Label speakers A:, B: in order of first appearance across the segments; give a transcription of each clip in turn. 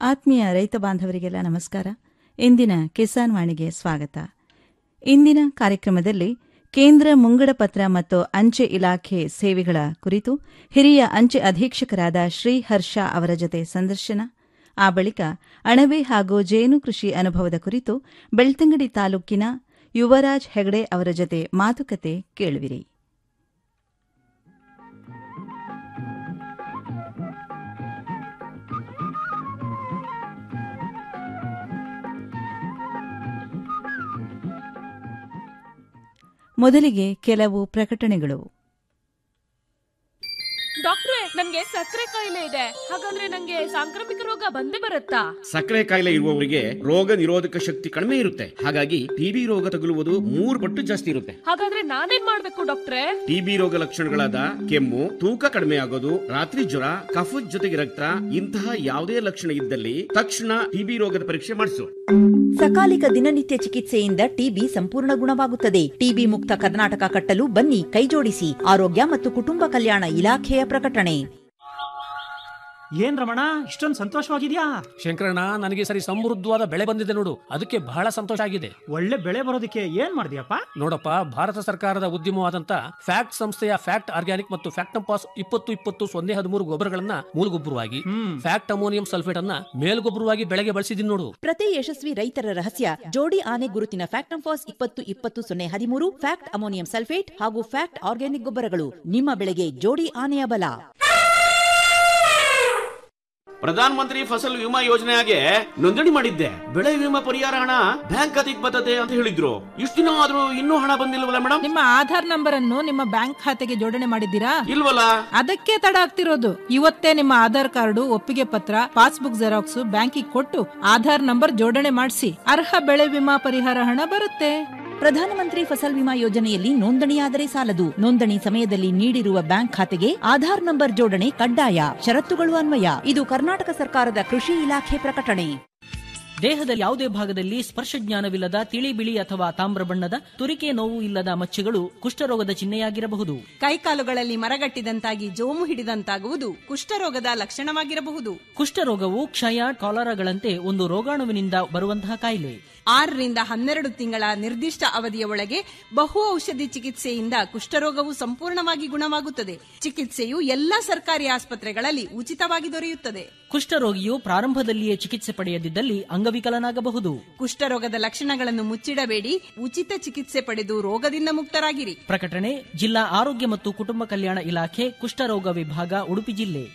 A: ಆತ್ಮೀಯ ರೈತ ಬಾಂಧವರಿಗೆಲ್ಲ ನಮಸ್ಕಾರ ಇಂದಿನ ಕಿಸಾನ್ ವಾಣಿಗೆ ಸ್ವಾಗತ ಇಂದಿನ ಕಾರ್ಯಕ್ರಮದಲ್ಲಿ ಕೇಂದ್ರ ಮುಂಗಡ ಪತ್ರ ಮತ್ತು ಅಂಚೆ ಇಲಾಖೆ ಸೇವೆಗಳ ಕುರಿತು ಹಿರಿಯ ಅಂಚೆ ಅಧೀಕ್ಷಕರಾದ ಶ್ರೀ ಹರ್ಷ ಅವರ ಜೊತೆ ಸಂದರ್ಶನ ಆ ಬಳಿಕ ಅಣಬೆ ಹಾಗೂ ಜೇನು ಕೃಷಿ ಅನುಭವದ ಕುರಿತು ಬೆಳ್ತಂಗಡಿ ತಾಲೂಕಿನ ಯುವರಾಜ್ ಹೆಗಡೆ ಅವರ ಜೊತೆ ಮಾತುಕತೆ ಕೇಳುವಿರಿ ಮೊದಲಿಗೆ ಕೆಲವು ಪ್ರಕಟಣೆಗಳು
B: ಡಾಕ್ಟ್ರೆ ನನ್ಗೆ ಸಕ್ಕರೆ ಕಾಯಿಲೆ ಇದೆ ಹಾಗಾದ್ರೆ ನಂಗೆ ಸಾಂಕ್ರಾಮಿಕ ರೋಗ ಬಂದೇ ಬರುತ್ತಾ
C: ಸಕ್ಕರೆ ಕಾಯಿಲೆ ಇರುವವರಿಗೆ ರೋಗ ನಿರೋಧಕ ಶಕ್ತಿ ಕಡಿಮೆ ಇರುತ್ತೆ ಹಾಗಾಗಿ ಟಿಬಿ ರೋಗ ತಗುಲುವುದು ಮೂರು ಪಟ್ಟು ಜಾಸ್ತಿ ಇರುತ್ತೆ
B: ಹಾಗಾದ್ರೆ ನಾನೇನ್ ಮಾಡ್ಬೇಕು ಡಾಕ್ಟ್ರೆ
C: ಟಿಬಿ ರೋಗ ಲಕ್ಷಣಗಳಾದ ಕೆಮ್ಮು ತೂಕ ಕಡಿಮೆ ಆಗೋದು ರಾತ್ರಿ ಜ್ವರ ಕಫದ ಜೊತೆಗೆ ರಕ್ತ ಇಂತಹ ಯಾವುದೇ ಲಕ್ಷಣ ಇದ್ದಲ್ಲಿ ತಕ್ಷಣ ಟಿಬಿ ರೋಗದ ಪರೀಕ್ಷೆ ಮಾಡಿಸು
D: ಸಕಾಲಿಕ ದಿನನಿತ್ಯ ಚಿಕಿತ್ಸೆಯಿಂದ ಟಿಬಿ ಸಂಪೂರ್ಣ ಗುಣವಾಗುತ್ತದೆ ಟಿಬಿ ಮುಕ್ತ ಕರ್ನಾಟಕ ಕಟ್ಟಲು ಬನ್ನಿ ಕೈಜೋಡಿಸಿ ಆರೋಗ್ಯ ಮತ್ತು ಕುಟುಂಬ ಕಲ್ಯಾಣ ಇಲಾಖೆಯ ಪ್ರಕಟಣೆ
E: ಏನ್ ರಮಣ ಇಷ್ಟೊಂದು ಸಂತೋಷವಾಗಿದ್ಯಾ
F: ಶಂಕರಣ್ಣ ನನಗೆ ಸರಿ ಸಮೃದ್ಧವಾದ ಬೆಳೆ ಬಂದಿದೆ ನೋಡು ಅದಕ್ಕೆ ಬಹಳ ಸಂತೋಷ ಆಗಿದೆ
E: ಒಳ್ಳೆ ಬೆಳೆ ಬರೋದಕ್ಕೆ ಏನ್ ಮಾಡಿದ್ಯಪ್ಪ
F: ನೋಡಪ್ಪ ಭಾರತ ಸರ್ಕಾರದ ಉದ್ಯಮವಾದಂತ ಫ್ಯಾಕ್ಟ್ ಸಂಸ್ಥೆಯ ಫ್ಯಾಕ್ಟ್ ಆರ್ಗ್ಯಾನಿಕ್ ಮತ್ತು ಫ್ಯಾಕ್ಟಂಪಾಸ್ ಇಪ್ಪತ್ತು ಇಪ್ಪತ್ತು ಸೊನ್ನೆ ಹದಿಮೂರು ಗೊಬ್ಬರಗಳನ್ನ ಮೂಲಗೊಬ್ಬರವಾಗಿ
E: ಹ್ಮ್
F: ಫ್ಯಾಕ್ಟ್ ಅಮೋನಿಯಂ ಸಲ್ಫೇಟ್ ಅನ್ನ ಮೇಲ್ಗೊಬ್ಬರವಾಗಿ ಬೆಳೆಗೆ ಬಳಸಿದೀನಿ ನೋಡು
D: ಪ್ರತಿ ಯಶಸ್ವಿ ರೈತರ ರಹಸ್ಯ ಜೋಡಿ ಆನೆ ಗುರುತಿನ ಫ್ಯಾಕ್ಟಂಫಾಸ್ ಇಪ್ಪತ್ತು ಇಪ್ಪತ್ತು ಸೊನ್ನೆ ಹದಿಮೂರು ಫ್ಯಾಕ್ಟ್ ಅಮೋನಿಯಂ ಸಲ್ಫೇಟ್ ಹಾಗೂ ಫ್ಯಾಕ್ಟ್ ಆರ್ಗ್ಯಾನಿಕ್ ಗೊಬ್ಬರಗಳು ನಿಮ್ಮ ಬೆಳೆಗೆ ಜೋಡಿ ಆನೆಯ ಬಲ
C: ಪ್ರಧಾನ ಮಂತ್ರಿ ಫಸಲ್ ವಿಮಾ ಯೋಜನೆಗೆ ನೋಂದಣಿ ಮಾಡಿದ್ದೆ ಬೆಳೆ ವಿಮಾ ಪರಿಹಾರ ಹಣ ಬ್ಯಾಂಕ್ ಖಾತೆಗೆ ಬರ್ತದೆ ಅಂತ ಹೇಳಿದ್ರು ಇಷ್ಟು ದಿನ ಆದ್ರೂ ಇನ್ನೂ ಹಣ ಬಂದಿಲ್ವಲ್ಲ ಮೇಡಮ್
G: ನಿಮ್ಮ ಆಧಾರ್ ನಂಬರ್ ಅನ್ನು ನಿಮ್ಮ ಬ್ಯಾಂಕ್ ಖಾತೆಗೆ ಜೋಡಣೆ ಮಾಡಿದ್ದೀರಾ
C: ಇಲ್ವಲ್ಲ
G: ಅದಕ್ಕೆ ತಡ ಆಗ್ತಿರೋದು ಇವತ್ತೇ ನಿಮ್ಮ ಆಧಾರ್ ಕಾರ್ಡು ಒಪ್ಪಿಗೆ ಪತ್ರ ಪಾಸ್ಬುಕ್ ಜೆರಾಕ್ಸ್ ಬ್ಯಾಂಕಿಗೆ ಕೊಟ್ಟು ಆಧಾರ್ ನಂಬರ್ ಜೋಡಣೆ ಮಾಡಿಸಿ ಅರ್ಹ ಬೆಳೆ ವಿಮಾ ಪರಿಹಾರ ಹಣ ಬರುತ್ತೆ
D: ಪ್ರಧಾನಮಂತ್ರಿ ಫಸಲ್ ವಿಮಾ ಯೋಜನೆಯಲ್ಲಿ ನೋಂದಣಿಯಾದರೆ ಸಾಲದು ನೋಂದಣಿ ಸಮಯದಲ್ಲಿ ನೀಡಿರುವ ಬ್ಯಾಂಕ್ ಖಾತೆಗೆ ಆಧಾರ್ ನಂಬರ್ ಜೋಡಣೆ ಕಡ್ಡಾಯ ಷರತ್ತುಗಳು ಅನ್ವಯ ಇದು ಕರ್ನಾಟಕ ಸರ್ಕಾರದ ಕೃಷಿ ಇಲಾಖೆ ಪ್ರಕಟಣೆ
H: ದೇಹದ ಯಾವುದೇ ಭಾಗದಲ್ಲಿ ಸ್ಪರ್ಶ ಜ್ಞಾನವಿಲ್ಲದ ತಿಳಿ ಬಿಳಿ ಅಥವಾ ತಾಮ್ರ ಬಣ್ಣದ ತುರಿಕೆ ನೋವು ಇಲ್ಲದ ಮಚ್ಚೆಗಳು ಕುಷ್ಠರೋಗದ ಚಿಹ್ನೆಯಾಗಿರಬಹುದು
I: ಕೈಕಾಲುಗಳಲ್ಲಿ ಮರಗಟ್ಟಿದಂತಾಗಿ ಜೋಮು ಹಿಡಿದಂತಾಗುವುದು ಕುಷ್ಠರೋಗದ ಲಕ್ಷಣವಾಗಿರಬಹುದು
H: ಕುಷ್ಠರೋಗವು ಕ್ಷಯ ಕಾಲರಾಗಳಂತೆ ಒಂದು ರೋಗಾಣುವಿನಿಂದ ಬರುವಂತಹ ಕಾಯಿಲೆ
I: ಆರರಿಂದ ಹನ್ನೆರಡು ತಿಂಗಳ ನಿರ್ದಿಷ್ಟ ಅವಧಿಯ ಒಳಗೆ ಬಹು ಔಷಧಿ ಚಿಕಿತ್ಸೆಯಿಂದ ಕುಷ್ಠರೋಗವು ಸಂಪೂರ್ಣವಾಗಿ ಗುಣವಾಗುತ್ತದೆ ಚಿಕಿತ್ಸೆಯು ಎಲ್ಲಾ ಸರ್ಕಾರಿ ಆಸ್ಪತ್ರೆಗಳಲ್ಲಿ ಉಚಿತವಾಗಿ ದೊರೆಯುತ್ತದೆ
H: ಕುಷ್ಠರೋಗಿಯು ಪ್ರಾರಂಭದಲ್ಲಿಯೇ ಚಿಕಿತ್ಸೆ ಪಡೆಯದಿದ್ದಲ್ಲಿ ಅಂಗವಿಕಲನಾಗಬಹುದು
I: ಕುಷ್ಠರೋಗದ ಲಕ್ಷಣಗಳನ್ನು ಮುಚ್ಚಿಡಬೇಡಿ ಉಚಿತ ಚಿಕಿತ್ಸೆ ಪಡೆದು ರೋಗದಿಂದ ಮುಕ್ತರಾಗಿರಿ
H: ಪ್ರಕಟಣೆ ಜಿಲ್ಲಾ ಆರೋಗ್ಯ ಮತ್ತು ಕುಟುಂಬ ಕಲ್ಯಾಣ ಇಲಾಖೆ ಕುಷ್ಠರೋಗ ವಿಭಾಗ ಉಡುಪಿ ಜಿಲ್ಲೆ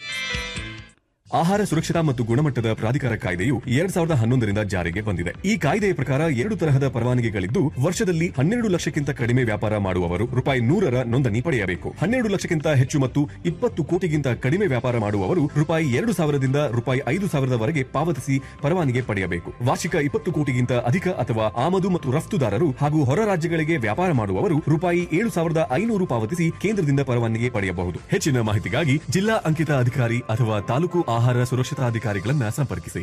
J: ಆಹಾರ ಸುರಕ್ಷತಾ ಮತ್ತು ಗುಣಮಟ್ಟದ ಪ್ರಾಧಿಕಾರ ಕಾಯ್ದೆಯು ಎರಡ್ ಸಾವಿರದ ಹನ್ನೊಂದರಿಂದ ಜಾರಿಗೆ ಬಂದಿದೆ ಈ ಕಾಯ್ದೆಯ ಪ್ರಕಾರ ಎರಡು ತರಹದ ಪರವಾನಗಿಗಳಿದ್ದು ವರ್ಷದಲ್ಲಿ ಹನ್ನೆರಡು ಲಕ್ಷಕ್ಕಿಂತ ಕಡಿಮೆ ವ್ಯಾಪಾರ ಮಾಡುವವರು ರೂಪಾಯಿ ನೂರರ ನೋಂದಣಿ ಪಡೆಯಬೇಕು ಹನ್ನೆರಡು ಲಕ್ಷಕ್ಕಿಂತ ಹೆಚ್ಚು ಮತ್ತು ಇಪ್ಪತ್ತು ಕೋಟಿಗಿಂತ ಕಡಿಮೆ ವ್ಯಾಪಾರ ಮಾಡುವವರು ರೂಪಾಯಿ ಎರಡು ಸಾವಿರದಿಂದ ರೂಪಾಯಿ ಐದು ಸಾವಿರದವರೆಗೆ ಪಾವತಿಸಿ ಪರವಾನಗಿ ಪಡೆಯಬೇಕು ವಾರ್ಷಿಕ ಇಪ್ಪತ್ತು ಕೋಟಿಗಿಂತ ಅಧಿಕ ಅಥವಾ ಆಮದು ಮತ್ತು ರಫ್ತುದಾರರು ಹಾಗೂ ಹೊರ ರಾಜ್ಯಗಳಿಗೆ ವ್ಯಾಪಾರ ಮಾಡುವವರು ರೂಪಾಯಿ ಏಳು ಸಾವಿರದ ಐನೂರು ಪಾವತಿಸಿ ಕೇಂದ್ರದಿಂದ ಪರವಾನಗಿ ಪಡೆಯಬಹುದು ಹೆಚ್ಚಿನ ಮಾಹಿತಿಗಾಗಿ ಜಿಲ್ಲಾ ಅಂಕಿತ ಅಧಿಕಾರಿ ಅಥವಾ ತಾಲೂಕು ಆಹಾರ ಸುರಕ್ಷತಾಧಿಕಾರಿಗಳನ್ನ ಸಂಪರ್ಕಿಸಿ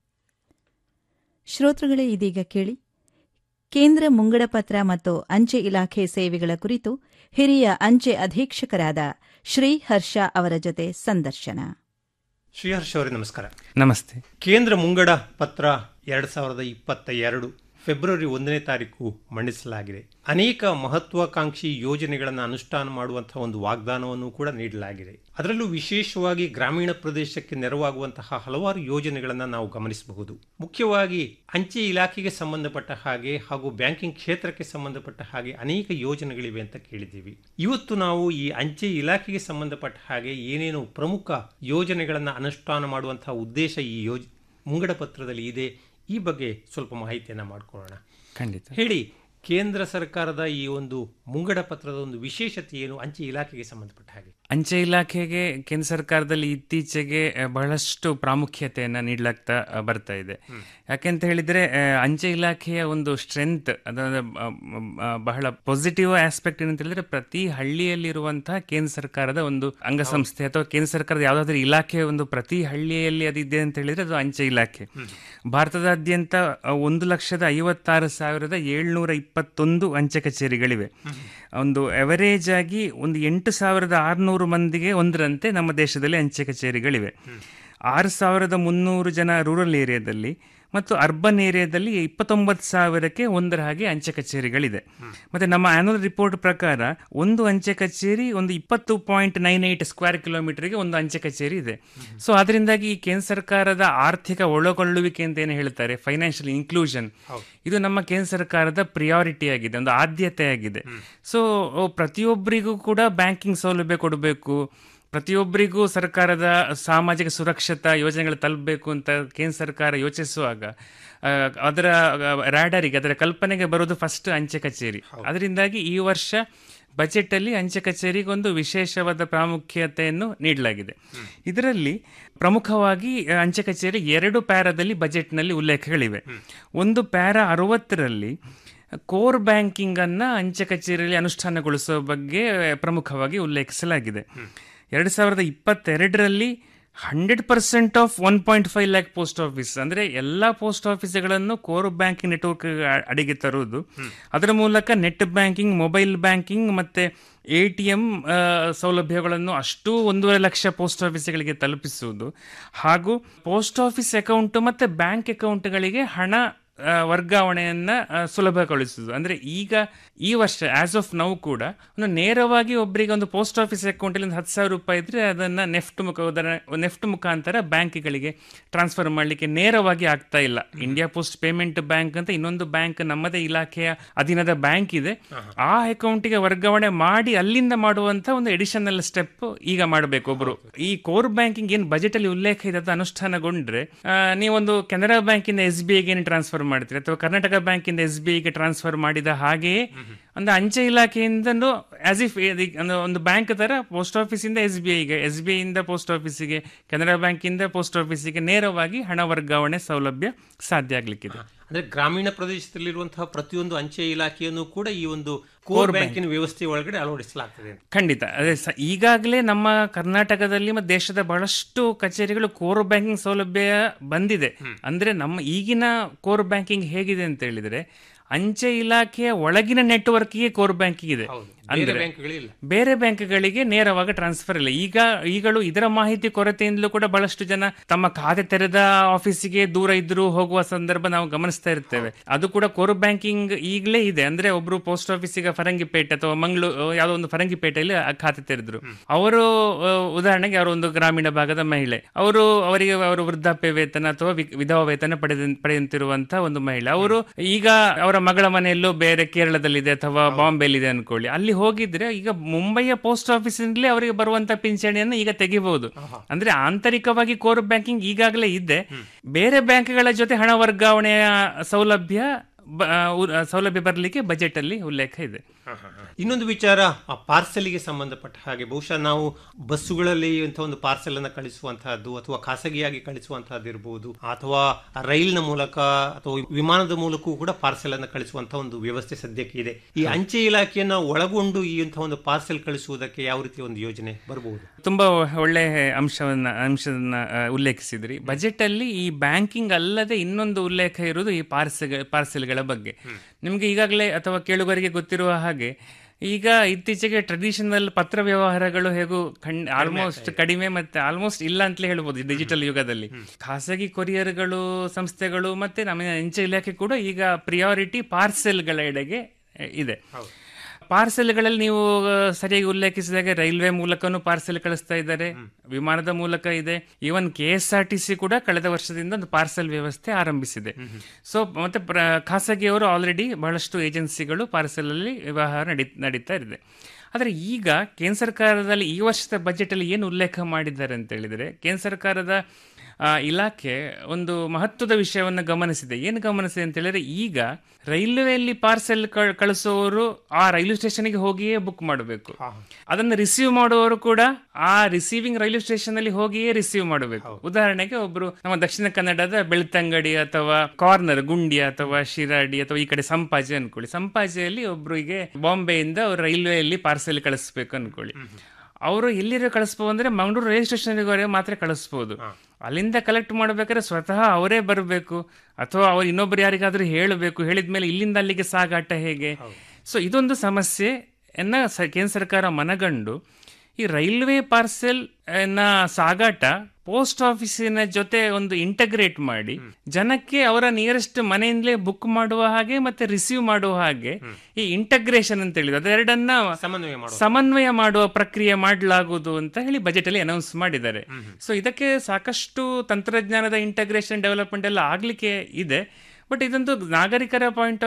A: ಶ್ರೋತೃಗಳೇ ಇದೀಗ ಕೇಳಿ ಕೇಂದ್ರ ಮುಂಗಡ ಪತ್ರ ಮತ್ತು ಅಂಚೆ ಇಲಾಖೆ ಸೇವೆಗಳ ಕುರಿತು ಹಿರಿಯ ಅಂಚೆ ಅಧೀಕ್ಷಕರಾದ ಶ್ರೀ ಹರ್ಷ ಅವರ ಜೊತೆ ಸಂದರ್ಶನ
K: ಶ್ರೀಹರ್ಷ ಅವರೇ ನಮಸ್ಕಾರ
L: ನಮಸ್ತೆ
K: ಕೇಂದ್ರ ಮುಂಗಡ ಪತ್ರ ಎರಡ್ ಸಾವಿರದ ಇಪ್ಪತ್ತ ಎರಡು ಫೆಬ್ರವರಿ ಒಂದನೇ ತಾರೀಕು ಮಂಡಿಸಲಾಗಿದೆ ಅನೇಕ ಮಹತ್ವಾಕಾಂಕ್ಷಿ ಯೋಜನೆಗಳನ್ನು ಅನುಷ್ಠಾನ ಮಾಡುವಂತಹ ಒಂದು ವಾಗ್ದಾನವನ್ನು ಕೂಡ ನೀಡಲಾಗಿದೆ ಅದರಲ್ಲೂ ವಿಶೇಷವಾಗಿ ಗ್ರಾಮೀಣ ಪ್ರದೇಶಕ್ಕೆ ನೆರವಾಗುವಂತಹ ಹಲವಾರು ಯೋಜನೆಗಳನ್ನು ನಾವು ಗಮನಿಸಬಹುದು ಮುಖ್ಯವಾಗಿ ಅಂಚೆ ಇಲಾಖೆಗೆ ಸಂಬಂಧಪಟ್ಟ ಹಾಗೆ ಹಾಗೂ ಬ್ಯಾಂಕಿಂಗ್ ಕ್ಷೇತ್ರಕ್ಕೆ ಸಂಬಂಧಪಟ್ಟ ಹಾಗೆ ಅನೇಕ ಯೋಜನೆಗಳಿವೆ ಅಂತ ಕೇಳಿದ್ದೀವಿ ಇವತ್ತು ನಾವು ಈ ಅಂಚೆ ಇಲಾಖೆಗೆ ಸಂಬಂಧಪಟ್ಟ ಹಾಗೆ ಏನೇನು ಪ್ರಮುಖ ಯೋಜನೆಗಳನ್ನು ಅನುಷ್ಠಾನ ಮಾಡುವಂತಹ ಉದ್ದೇಶ ಈ ಯೋಜ ಮುಂಗಡ ಪತ್ರದಲ್ಲಿ ಇದೆ ಈ ಬಗ್ಗೆ ಸ್ವಲ್ಪ ಮಾಹಿತಿಯನ್ನು ಮಾಡಿಕೊಳ್ಳೋಣ
L: ಖಂಡಿತ
K: ಹೇಳಿ ಕೇಂದ್ರ ಸರ್ಕಾರದ ಈ ಒಂದು ಮುಂಗಡ ಪತ್ರದ ಒಂದು ವಿಶೇಷತೆ ಏನು ಅಂಚೆ ಇಲಾಖೆಗೆ ಸಂಬಂಧಪಟ್ಟ ಹಾಗೆ
L: ಅಂಚೆ ಇಲಾಖೆಗೆ ಕೇಂದ್ರ ಸರ್ಕಾರದಲ್ಲಿ ಇತ್ತೀಚೆಗೆ ಅಹ್, ಬಹಳಷ್ಟು ಪ್ರಾಮುಖ್ಯತೆಯನ್ನು ನೀಡಲಾಗ್ತಾ ಅಹ್, ಬರ್ತಾ ಇದೆ ಯಾಕೆಂತ ಹೇಳಿದ್ರೆ ಅಹ್, ಅಂಚೆ ಇಲಾಖೆಯ ಒಂದು ಸ್ಟ್ರೆಂತ್ ಅದರ ಅಹ್, ಅಹ್, ಬಹಳ ಪಾಸಿಟಿವ್ ಆಸ್ಪೆಕ್ಟ್ ಏನಂತ ಹೇಳಿದ್ರೆ ಪ್ರತಿ ಹಳ್ಳಿಯಲ್ಲಿರುವಂತಹ ಕೇಂದ್ರ ಸರ್ಕಾರದ ಒಂದು ಅಂಗಸಂಸ್ಥೆ ಅಥವಾ ಕೇಂದ್ರ ಸರ್ಕಾರದ ಯಾವುದಾದ್ರೂ ಇಲಾಖೆ ಒಂದು ಪ್ರತಿ ಹಳ್ಳಿಯಲ್ಲಿ ಅದಿದೆ ಅಂತ ಹೇಳಿದ್ರೆ ಅದು ಅಂಚೆ ಇಲಾಖೆ ಭಾರತದಾದ್ಯಂತ ಅಹ್, ಒಂದು ಲಕ್ಷದ ಐವತ್ತಾರು ಸಾವಿರದ ಏಳ್ನೂರ ಇಪ್ಪತ್ತೊಂದು ಅಂಚೆ ಕಚೇರಿಗಳಿವೆ ಒಂದು ಎವರೇಜ್ ಆಗಿ ಒಂದು ಎಂಟು ಸಾವಿರದ ಆರುನೂರು ಮಂದಿಗೆ ಒಂದರಂತೆ ನಮ್ಮ ದೇಶದಲ್ಲಿ ಅಂಚೆ ಕಚೇರಿಗಳಿವೆ ಆರು ಸಾವಿರದ ಮುನ್ನೂರು ಜನ ರೂರಲ್ ಏರಿಯಾದಲ್ಲಿ ಮತ್ತು ಅರ್ಬನ್ ಏರಿಯಾದಲ್ಲಿ ಇಪ್ಪತ್ತೊಂಬತ್ತು ಸಾವಿರಕ್ಕೆ ಒಂದರ ಹಾಗೆ ಅಂಚೆ ಕಚೇರಿಗಳಿದೆ ಮತ್ತೆ ನಮ್ಮ ಆನ್ಯುವಲ್ ರಿಪೋರ್ಟ್ ಪ್ರಕಾರ ಒಂದು ಅಂಚೆ ಕಚೇರಿ ಒಂದು ಇಪ್ಪತ್ತು ಪಾಯಿಂಟ್ ನೈನ್ ಏಟ್ ಸ್ಕ್ವೇರ್ ಕಿಲೋಮೀಟರ್ಗೆ ಒಂದು ಅಂಚೆ ಕಚೇರಿ ಇದೆ ಸೊ ಅದರಿಂದಾಗಿ ಈ ಕೇಂದ್ರ ಸರ್ಕಾರದ ಆರ್ಥಿಕ ಒಳಗೊಳ್ಳುವಿಕೆ ಅಂತ ಏನು ಹೇಳ್ತಾರೆ ಫೈನಾನ್ಷಿಯಲ್ ಇನ್ಕ್ಲೂಷನ್ ಇದು ನಮ್ಮ ಕೇಂದ್ರ ಸರ್ಕಾರದ ಪ್ರಿಯಾರಿಟಿ ಆಗಿದೆ ಒಂದು ಆದ್ಯತೆ ಆಗಿದೆ ಸೊ ಪ್ರತಿಯೊಬ್ಬರಿಗೂ ಕೂಡ ಬ್ಯಾಂಕಿಂಗ್ ಸೌಲಭ್ಯ ಕೊಡಬೇಕು ಪ್ರತಿಯೊಬ್ಬರಿಗೂ ಸರ್ಕಾರದ ಸಾಮಾಜಿಕ ಸುರಕ್ಷತಾ ಯೋಜನೆಗಳು ತಲುಪಬೇಕು ಅಂತ ಕೇಂದ್ರ ಸರ್ಕಾರ ಯೋಚಿಸುವಾಗ ಆ, ಅದರ ರ್ಯಾಡರಿಗೆ ಅದರ ಕಲ್ಪನೆಗೆ ಬರೋದು ಫಸ್ಟ್ ಅಂಚೆ ಕಚೇರಿ ಅದರಿಂದಾಗಿ ಈ ವರ್ಷ ಬಜೆಟ್ ಅಲ್ಲಿ ಅಂಚೆ ಕಚೇರಿಗೆ ಒಂದು ವಿಶೇಷವಾದ ಪ್ರಾಮುಖ್ಯತೆಯನ್ನು ನೀಡಲಾಗಿದೆ ಇದರಲ್ಲಿ ಪ್ರಮುಖವಾಗಿ ಆ, ಅಂಚೆ ಕಚೇರಿ ಎರಡು ಪ್ಯಾರಾದಲ್ಲಿ ಬಜೆಟ್ನಲ್ಲಿ ಉಲ್ಲೇಖಗಳಿವೆ ಒಂದು ಪ್ಯಾರಾ ಅರವತ್ತರಲ್ಲಿ ಕೋರ್ ಬ್ಯಾಂಕಿಂಗ್ ಅನ್ನ ಅಂಚೆ ಕಚೇರಿಯಲ್ಲಿ ಅನುಷ್ಠಾನಗೊಳಿಸುವ ಬಗ್ಗೆ ಪ್ರಮುಖವಾಗಿ ಉಲ್ಲೇಖಿಸಲಾಗಿದೆ ಎರಡು ಸಾವಿರದ ಇಪ್ಪತ್ತೆರಡರಲ್ಲಿ hundred percent of one point five lakh post office ಅಂದ್ರೆ ಎಲ್ಲ ಪೋಸ್ಟ್ ಆಫೀಸ್ಗಳನ್ನು ಕೋರ್ ಬ್ಯಾಂಕಿಂಗ್ ನೆಟ್ವರ್ಕ್ ಅಡಿಗೆ ತರುವುದು ಅದರ ಮೂಲಕ ನೆಟ್ ಬ್ಯಾಂಕಿಂಗ್ ಮೊಬೈಲ್ ಬ್ಯಾಂಕಿಂಗ್ ಮತ್ತೆ ಎ ಟಿ ಎಂ ಸೌಲಭ್ಯಗಳನ್ನು ಅಷ್ಟು ಒಂದೂವರೆ ಲಕ್ಷ ಪೋಸ್ಟ್ ಆಫೀಸ್ಗಳಿಗೆ ತಲುಪಿಸುವುದು ಹಾಗೂ ಪೋಸ್ಟ್ ಆಫೀಸ್ ಅಕೌಂಟ್ ಮತ್ತೆ ಬ್ಯಾಂಕ್ ಅಕೌಂಟ್ಗಳಿಗೆ ಹಣ ಆ, ವರ್ಗಾವಣೆಯನ್ನ ಆ, ಸುಲಭಗೊಳಿಸುವುದು ಅಂದ್ರೆ ಈಗ ಈ ವರ್ಷ ಆಸ್ ಆಫ್ ನೌ ಕೂಡ ಒಂದು ನೇರವಾಗಿ ಒಬ್ಬರಿಗೆ ಒಂದು ಪೋಸ್ಟ್ ಆಫೀಸ್ ಅಕೌಂಟಲ್ಲಿ ಒಂದು ಹತ್ತು ಸಾವಿರ ರೂಪಾಯಿ ಇದ್ರೆ ಅದನ್ನ ನೆಫ್ಟ್ ಮುಖ ಉದಾಹರಣೆ ನೆಫ್ಟ್ ಮುಖಾಂತರ ಬ್ಯಾಂಕ್ಗಳಿಗೆ ಟ್ರಾನ್ಸ್ಫರ್ ಮಾಡಲಿಕ್ಕೆ ನೇರವಾಗಿ ಆಗ್ತಾ ಇಲ್ಲ ಇಂಡಿಯಾ ಪೋಸ್ಟ್ ಪೇಮೆಂಟ್ ಬ್ಯಾಂಕ್ ಅಂತ ಇನ್ನೊಂದು ಬ್ಯಾಂಕ್ ನಮ್ಮದೇ ಇಲಾಖೆಯ ಅಧೀನದ ಬ್ಯಾಂಕ್ ಇದೆ ಆ ಅಕೌಂಟಿಗೆ ವರ್ಗಾವಣೆ ಮಾಡಿ ಅಲ್ಲಿಂದ ಮಾಡುವಂತ ಒಂದು ಎಡಿಷನಲ್ ಸ್ಟೆಪ್ ಈಗ ಮಾಡಬೇಕು ಒಬ್ರು ಈ ಕೋರ್ ಬ್ಯಾಂಕಿಂಗ್ ಏನ್ ಬಜೆಟ್ ಅಲ್ಲಿ ಉಲ್ಲೇಖ ಇದೆ ಅದು ಅನುಷ್ಠಾನಗೊಂಡ್ರೆ ಆ, ನೀವೊಂದು ಕೆನರಾ ಬ್ಯಾಂಕಿಂದ ಎಸ್ ಬಿ ಐಗೆ ಟ್ರಾನ್ಸ್ಫರ್ ಮಾಡ್ತೀರಿ ಅಥವಾ ಕರ್ನಾಟಕ ಬ್ಯಾಂಕಿಂದ ಎಸ್ ಬಿ ಐಗೆ ಟ್ರಾನ್ಸ್ಫರ್ ಮಾಡಿದ ಹಾಗೆಯೇ ಒಂದು ಅಂಚೆ ಇಲಾಖೆಯಿಂದ ಆಸ್ ಇಫ್ ಒಂದು ಬ್ಯಾಂಕ್ ತರ ಪೋಸ್ಟ್ ಆಫೀಸಿಂದ ಎಸ್ ಬಿ ಐಗೆ ಎಸ್ ಬಿ ಐಯಿಂದ ಪೋಸ್ಟ್ ಆಫೀಸಿಗೆ ಕೆನರಾ ಬ್ಯಾಂಕಿಂದ ಪೋಸ್ಟ್ ಆಫೀಸಿಗೆ ನೇರವಾಗಿ ಹಣ ವರ್ಗಾವಣೆ ಸೌಲಭ್ಯ ಸಾಧ್ಯ ಆಗ್ಲಿಕ್ಕಿದೆ
K: ಅಂದ್ರೆ ಗ್ರಾಮೀಣ ಪ್ರದೇಶದಲ್ಲಿರುವಂತಹ ಪ್ರತಿಯೊಂದು ಅಂಚೆ ಇಲಾಖೆಯನ್ನು ಕೂಡ ಈ ಒಂದು ಕೋರ್
L: ಕೋರ್
K: ಬ್ಯಾಂಕಿನ ವ್ಯವಸ್ಥೆ ಒಳಗಡೆ ಅಳವಡಿಸಲಾಗ್ತದೆ ಅಂತ.
L: ಖಂಡಿತ ಅದೇ ಸ- ಈಗಾಗಲೇ ನಮ್ಮ ಕರ್ನಾಟಕದಲ್ಲಿ ಮತ್ತು ದೇಶದ ಬಹಳಷ್ಟು ಕಚೇರಿಗಳು ಕೋರ್ ಬ್ಯಾಂಕಿಂಗ್ ಸೌಲಭ್ಯ ಬಂದಿದೆ ಅಂದ್ರೆ ನಮ್ಮ ಈಗಿನ ಕೋರ್ ಬ್ಯಾಂಕಿಂಗ್ ಹೇಗಿದೆ ಅಂತ ಹೇಳಿದ್ರೆ ಅಂಚೆ ಇಲಾಖೆಯ ಒಳಗಿನ ನೆಟ್ವರ್ಕ್ಗೆ ಕೋರ್ ಬ್ಯಾಂಕಿಂಗ್ ಇದೆ
K: ಬೇರೆ
L: ಅಂದ್ರೆ
K: ಬ್ಯಾಂಕ್ಗಳಿಲ್ಲ
L: ಬೇರೆ ಬ್ಯಾಂಕ್ಗಳಿಗೆ ನೇರವಾಗಿ ಟ್ರಾನ್ಸ್ಫರ್ ಇಲ್ಲ ಈಗ ಈಗಳು ಇದರ ಮಾಹಿತಿ ಕೊರತೆಯಿಂದಲೂ ಕೂಡ ಬಹಳಷ್ಟು ಜನ ತಮ್ಮ ಖಾತೆ ತೆರೆದ ಆಫೀಸಿಗೆ ದೂರ ಇದ್ರೂ ಹೋಗುವ ಸಂದರ್ಭ ನಾವು ಗಮನಿಸ್ತಾ ಇರ್ತೇವೆ ಅದು ಕೂಡ ಕೋರ್ ಬ್ಯಾಂಕಿಂಗ್ ಈಗಲೇ ಇದೆ ಅಂದ್ರೆ ಒಬ್ರು ಪೋಸ್ಟ್ ಆಫೀಸಿಗೆ ಫರಂಗಿಪೇಟೆ ಅಥವಾ ಮಂಗಳೂರು ಯಾವುದೋ ಒಂದು ಫರಂಗಿಪೇಟೆಯಲ್ಲಿ ಆ ಖಾತೆ ತೆರೆದ್ರು ಅವರು ಆ, ಉದಾಹರಣೆಗೆ ಅವರು ಒಂದು ಗ್ರಾಮೀಣ ಭಾಗದ ಮಹಿಳೆ ಅವರು ಅವರಿಗೆ ಅವರು ವೃದ್ಧಾಪ್ಯ ವೇತನ ಅಥವಾ ವಿ- ವಿಧವಾ ವೇತನ ಪಡೆದ ಪಡೆಯುತ್ತಿರುವಂತಹ ಒಂದು ಮಹಿಳೆ ಅವರು ಈಗ ಅವರ ಮಗಳ ಮನೆಯಲ್ಲೂ ಬೇರೆ ಕೇರಳದಲ್ಲಿದೆ ಅಥವಾ ಬಾಂಬೆಲಿದೆ ಅನ್ಕೊಳ್ಳಿ ಅಲ್ಲಿ ಹೋಗಿದ್ರೆ ಈಗ ಮುಂಬೈಯ ಪೋಸ್ಟ್ ಆಫೀಸಿನಲ್ಲಿ ಅವರಿಗೆ ಬರುವಂತ ಪಿಂಚಣಿಯನ್ನು ಈಗ ತೆಗಿಬಹುದು ಅಂದ್ರೆ ಆಂತರಿಕವಾಗಿ ಕೋರ್ ಬ್ಯಾಂಕಿಂಗ್ ಈಗಾಗಲೇ ಇದೆ ಬೇರೆ ಬ್ಯಾಂಕ್ಗಳ ಜೊತೆ ಹಣ ವರ್ಗಾವಣೆಯ ಸೌಲಭ್ಯ ಬ- ಆ, ಉ- ಆ, ಸೌಲಭ್ಯ ಬರಲಿಕ್ಕೆ ಬಜೆಟ್ ಅಲ್ಲಿ ಉಲ್ಲೇಖ ಇದೆ
K: ಇನ್ನೊಂದು ವಿಚಾರ ಆ ಪಾರ್ಸೆಲ್ಗೆ ಸಂಬಂಧಪಟ್ಟ ಹಾಗೆ ಬಹುಶಃ ನಾವು ಬಸ್ಸುಗಳಲ್ಲಿ ಇಂಥ ಒಂದು ಪಾರ್ಸೆಲ್ ಅನ್ನು ಕಳಿಸುವಂತಹದ್ದು ಅಥವಾ ಖಾಸಗಿಯಾಗಿ ಕಳಿಸುವಂತಹದ್ದು ಇರಬಹುದು ಅಥವಾ ರೈಲಿನ ಮೂಲಕ ಅಥವಾ ವಿಮಾನದ ಮೂಲಕವೂ ಕೂಡ ಪಾರ್ಸೆಲ್ ಅನ್ನು ಕಳಿಸುವಂತಹ ಒಂದು ವ್ಯವಸ್ಥೆ ಸದ್ಯಕ್ಕೆ ಇದೆ ಈ ಅಂಚೆ ಇಲಾಖೆಯನ್ನ ಒಳಗೊಂಡು ಈ ಇಂಥ ಒಂದು ಪಾರ್ಸೆಲ್ ಕಳಿಸುವುದಕ್ಕೆ ಯಾವ ರೀತಿಯ ಒಂದು ಯೋಜನೆ ಬರಬಹುದು
L: ತುಂಬಾ ಒಳ್ಳೆ ಅಂಶವನ್ನ ಅಂಶವನ್ನ ಆ, ಉಲ್ಲೇಖಿಸಿದ್ರಿ ಬಜೆಟ್ ಅಲ್ಲಿ ಈ ಬ್ಯಾಂಕಿಂಗ್ ಅಲ್ಲದೆ ಇನ್ನೊಂದು ಉಲ್ಲೇಖ ಇರುವುದು ಈ ಪಾರ್ಸೆಲ್ ಪಾರ್ಸೆಲ್ಗಳ ಬಗ್ಗೆ ನಿಮ್ಗೆ ಈಗಾಗಲೇ ಅಥವಾ ಕೇಳುಗರಿಗೆ ಗೊತ್ತಿರುವ ಹಾಗೆ ಈಗ ಇತ್ತೀಚೆಗೆ ಟ್ರೆಡಿಷನಲ್ ಪತ್ರ ವ್ಯವಹಾರಗಳು ಹೇಗೂ ಆಲ್ಮೋಸ್ಟ್ ಕಡಿಮೆ ಮತ್ತೆ ಆಲ್ಮೋಸ್ಟ್ ಇಲ್ಲ ಅಂತಲೇ ಹೇಳ್ಬೋದು ಡಿಜಿಟಲ್ ಯುಗದಲ್ಲಿ ಖಾಸಗಿ ಕೊರಿಯರ್ಗಳು ಸಂಸ್ಥೆಗಳು ಮತ್ತೆ ನಮ್ಮ ಅಂಚೆ ಇಲಾಖೆ ಕೂಡ ಈಗ ಪ್ರಿಯಾರಿಟಿ ಪಾರ್ಸೆಲ್ಗಳ ಎಡೆಗೆ ಆ, ಇದೆ ಪಾರ್ಸೆಲ್ಗಳಲ್ಲಿ ನೀವು ಆ, ಸರಿಯಾಗಿ ಉಲ್ಲೇಖಿಸಿದಾಗ ರೈಲ್ವೆ ಮೂಲಕನೂ ಪಾರ್ಸೆಲ್ ಕಳಿಸ್ತಾ ಇದ್ದಾರೆ ವಿಮಾನದ ಮೂಲಕ ಇದೆ even K S R T C ಕೂಡ ಕಳೆದ ವರ್ಷದಿಂದ ಒಂದು ಪಾರ್ಸೆಲ್ ವ್ಯವಸ್ಥೆ ಆರಂಭಿಸಿದೆ ಸೊ ಮತ್ತೆ ಪ್ರ- ಖಾಸಗಿಯವರು ಆಲ್ರೆಡಿ ಬಹಳಷ್ಟು ಏಜೆನ್ಸಿಗಳು ಪಾರ್ಸೆಲ್ ಅಲ್ಲಿ ವ್ಯವಹಾರ ನಡಿ ನಡೀತಾ ಇದೆ ಆದರೆ ಈಗ ಕೇಂದ್ರ ಸರ್ಕಾರದಲ್ಲಿ ಈ ವರ್ಷದ ಬಜೆಟ್ ಅಲ್ಲಿ ಏನು ಉಲ್ಲೇಖ ಮಾಡಿದ್ದಾರೆ ಅಂತ ಹೇಳಿದ್ರೆ ಕೇಂದ್ರ ಸರ್ಕಾರದ ಆ, ಇಲಾಖೆ ಒಂದು ಮಹತ್ವದ ವಿಷಯವನ್ನು ಗಮನಿಸಿದೆ ಏನು ಗಮನಿಸಿದೆ ಅಂತ ಹೇಳಿದ್ರೆ ಈಗ ರೈಲ್ವೆಯಲ್ಲಿ ಪಾರ್ಸೆಲ್ ಕಳಿಸುವವರು ಆ ರೈಲ್ವೆ ಸ್ಟೇಷನ್ಗೆ ಹೋಗಿಯೇ ಬುಕ್ ಮಾಡಬೇಕು ಅದನ್ನು ರಿಸೀವ್ ಮಾಡುವವರು ಕೂಡ ಆ ರಿಸೀವಿಂಗ್ ರೈಲ್ವೆ ಸ್ಟೇಷನ್ ಅಲ್ಲಿ ಹೋಗಿಯೇ ರಿಸೀವ್ ಮಾಡಬೇಕು ಉದಾಹರಣೆಗೆ ಒಬ್ರು ನಮ್ಮ ದಕ್ಷಿಣ ಕನ್ನಡದ ಬೆಳ್ತಂಗಡಿ ಅಥವಾ ಕಾರ್ನರ್ ಗುಂಡಿ ಅಥವಾ ಶಿರಾಡಿ ಅಥವಾ ಈ ಕಡೆ ಸಂಪಾಜೆ ಅನ್ಕೊಳ್ಳಿ ಸಂಪಾಜೆಯಲ್ಲಿ ಒಬ್ರಿಗೆ ಬಾಂಬೆಯಿಂದ ಅವ್ರು ರೈಲ್ವೆಯಲ್ಲಿ ಪಾರ್ಸೆಲ್ ಕಳಿಸ್ಬೇಕು ಅನ್ಕೊಳ್ಳಿ ಅವರು ಎಲ್ಲಿರೋ ಕಳಿಸ್ಬೋದು ಅಂದ್ರೆ ಮಂಗಳೂರು ರೈಲ್ವೆ ಸ್ಟೇಷನ್ವರೆಗೆ ಮಾತ್ರ ಕಳಿಸ್ಬೋದು ಅಲ್ಲಿಂದ ಕಲೆಕ್ಟ್ ಮಾಡ್ಬೇಕಾದ್ರೆ ಸ್ವತಃ ಅವರೇ ಬರಬೇಕು ಅಥವಾ ಅವ್ರು ಇನ್ನೊಬ್ರು ಯಾರಿಗಾದ್ರೂ ಹೇಳಬೇಕು ಹೇಳಿದ್ಮೇಲೆ ಇಲ್ಲಿಂದ ಅಲ್ಲಿಗೆ ಸಾಗಾಟ ಹೇಗೆ ಸೊ ಇದೊಂದು ಸಮಸ್ಯೆಯನ್ನ ಸ- ಕೇಂದ್ರ ಸರ್ಕಾರ ಮನಗಂಡು ಈ ರೈಲ್ವೆ ಪಾರ್ಸೆಲ್ ನ ಸಾಗಾಟ ಪೋಸ್ಟ್ ಆಫೀಸಿನ ಜೊತೆ ಒಂದು ಇಂಟಗ್ರೇಟ್ ಮಾಡಿ ಜನಕ್ಕೆ ಅವರ ನಿಯರೆಸ್ಟ್ ಮನೆಯಿಂದಲೇ ಬುಕ್ ಮಾಡುವ ಹಾಗೆ ಮತ್ತೆ ರಿಸೀವ್ ಮಾಡುವ ಹಾಗೆ ಈ ಇಂಟಗ್ರೇಷನ್ ಅಂತ ಹೇಳಿದ್ರು ಅದೆರಡನ್ನ
K: ಸಮನ್ವಯ ಮಾಡುವ
L: ಸಮನ್ವಯ ಮಾಡುವ ಪ್ರಕ್ರಿಯೆ ಮಾಡಲಾಗುವುದು ಅಂತ ಹೇಳಿ ಬಜೆಟ್ ಅಲ್ಲಿ ಅನೌನ್ಸ್ ಮಾಡಿದ್ದಾರೆ ಸೊ ಇದಕ್ಕೆ ಸಾಕಷ್ಟು ತಂತ್ರಜ್ಞಾನದ ಇಂಟಗ್ರೇಷನ್ ಡೆವಲಪ್ಮೆಂಟ್ ಎಲ್ಲ ಆಗ್ಲಿಕ್ಕೆ ಇದೆ ಬಟ್ ಇದೊಂದು ನಾಗರಿಕರ ಪಾಯಿಂಟ್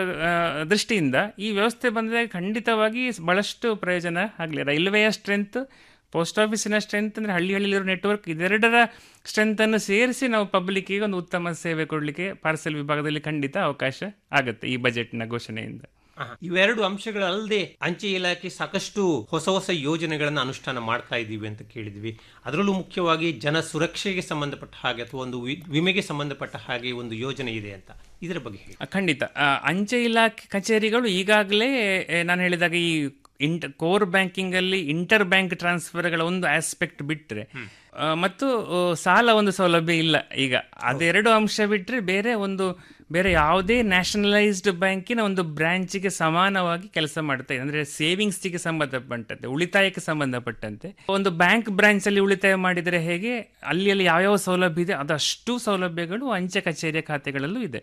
L: ದೃಷ್ಟಿಯಿಂದ ಈ ವ್ಯವಸ್ಥೆ ಬಂದರೆ ಖಂಡಿತವಾಗಿ ಬಹಳಷ್ಟು ಪ್ರಯೋಜನ ಆಗಲಿ ರೈಲ್ವೆಯ ಸ್ಟ್ರೆಂತ್ ಪೋಸ್ಟ್ ಆಫೀಸಿನ ಸ್ಟ್ರೆಂತ್ ಅಂದರೆ ಹಳ್ಳಿ ಹಳ್ಳಿಲಿರೋ ನೆಟ್ವರ್ಕ್ ಇದೆರಡರ ಸ್ಟ್ರೆಂತನ್ನು ಸೇರಿಸಿ ನಾವು ಪಬ್ಲಿಕ್ಕಿಗೆ ಒಂದು ಉತ್ತಮ ಸೇವೆ ಕೊಡಲಿಕ್ಕೆ ಪಾರ್ಸೆಲ್ ವಿಭಾಗದಲ್ಲಿ ಖಂಡಿತ ಅವಕಾಶ ಆಗುತ್ತೆ ಈ ಬಜೆಟ್ನ ಘೋಷಣೆಯಿಂದ
K: ಆಹಾ. ಇವೆರಡು ಅಂಶಗಳಲ್ಲದೆ ಅಂಚೆ ಇಲಾಖೆ ಸಾಕಷ್ಟು ಹೊಸ ಹೊಸ ಯೋಜನೆಗಳನ್ನು ಅನುಷ್ಠಾನ ಮಾಡ್ತಾ ಇದ್ದೀವಿ ಅಂತ ಕೇಳಿದ್ವಿ ಅದರಲ್ಲೂ ಮುಖ್ಯವಾಗಿ ಜನ ಸುರಕ್ಷೆಗೆ ಸಂಬಂಧಪಟ್ಟ ಹಾಗೆ ಅಥವಾ ಒಂದು ವಿ- ವಿಮೆಗೆ ಸಂಬಂಧಪಟ್ಟ ಹಾಗೆ ಒಂದು ಯೋಜನೆ ಇದೆ ಅಂತ ಇದರ ಬಗ್ಗೆ ಹೇಳಿ
L: ಆ, ಖಂಡಿತ ಆ, ಅಂಚೆ ಇಲಾಖೆ ಕಚೇರಿಗಳು ಈಗಾಗಲೇ ಎ, ನಾನು ಹೇಳಿದಾಗ ಈ ಇಂಟ ಕೋರ್ ಬ್ಯಾಂಕಿಂಗ್ ಅಲ್ಲಿ ಇಂಟರ್ ಬ್ಯಾಂಕ್ ಟ್ರಾನ್ಸ್ಫರ್ಗಳ ಒಂದು ಆಸ್ಪೆಕ್ಟ್ ಬಿಟ್ಟರೆ ಮತ್ತು ಆ, ಸಾಲ ಒಂದು ಸೌಲಭ್ಯ ಇಲ್ಲ ಈಗ ಅದೆರಡು ಅಂಶ ಬಿಟ್ಟರೆ ಬೇರೆ ಒಂದು ಬೇರೆ ಯಾವುದೇ ನ್ಯಾಷನಲೈಸ್ಡ್ ಬ್ಯಾಂಕಿನ ಒಂದು ಬ್ರಾಂಚಿಗೆ ಸಮಾನವಾಗಿ ಕೆಲಸ ಮಾಡ್ತಾ ಇದೆ ಅಂದ್ರೆ ಸೇವಿಂಗ್ಸ್ಗೆ ಸಂಬಂಧಪಟ್ಟಂತೆ ಉಳಿತಾಯಕ್ಕೆ ಸಂಬಂಧಪಟ್ಟಂತೆ ಒಂದು ಬ್ಯಾಂಕ್ ಬ್ರಾಂಚ್ ಅಲ್ಲಿ ಉಳಿತಾಯ ಮಾಡಿದರೆ ಹೇಗೆ ಅಲ್ಲಿ ಅಲ್ಲಿ ಯಾವ್ಯಾವ ಸೌಲಭ್ಯ ಇದೆ ಅದಷ್ಟು ಸೌಲಭ್ಯಗಳು ಅಂಚೆ ಕಚೇರಿಯ ಖಾತೆಗಳಲ್ಲೂ ಇದೆ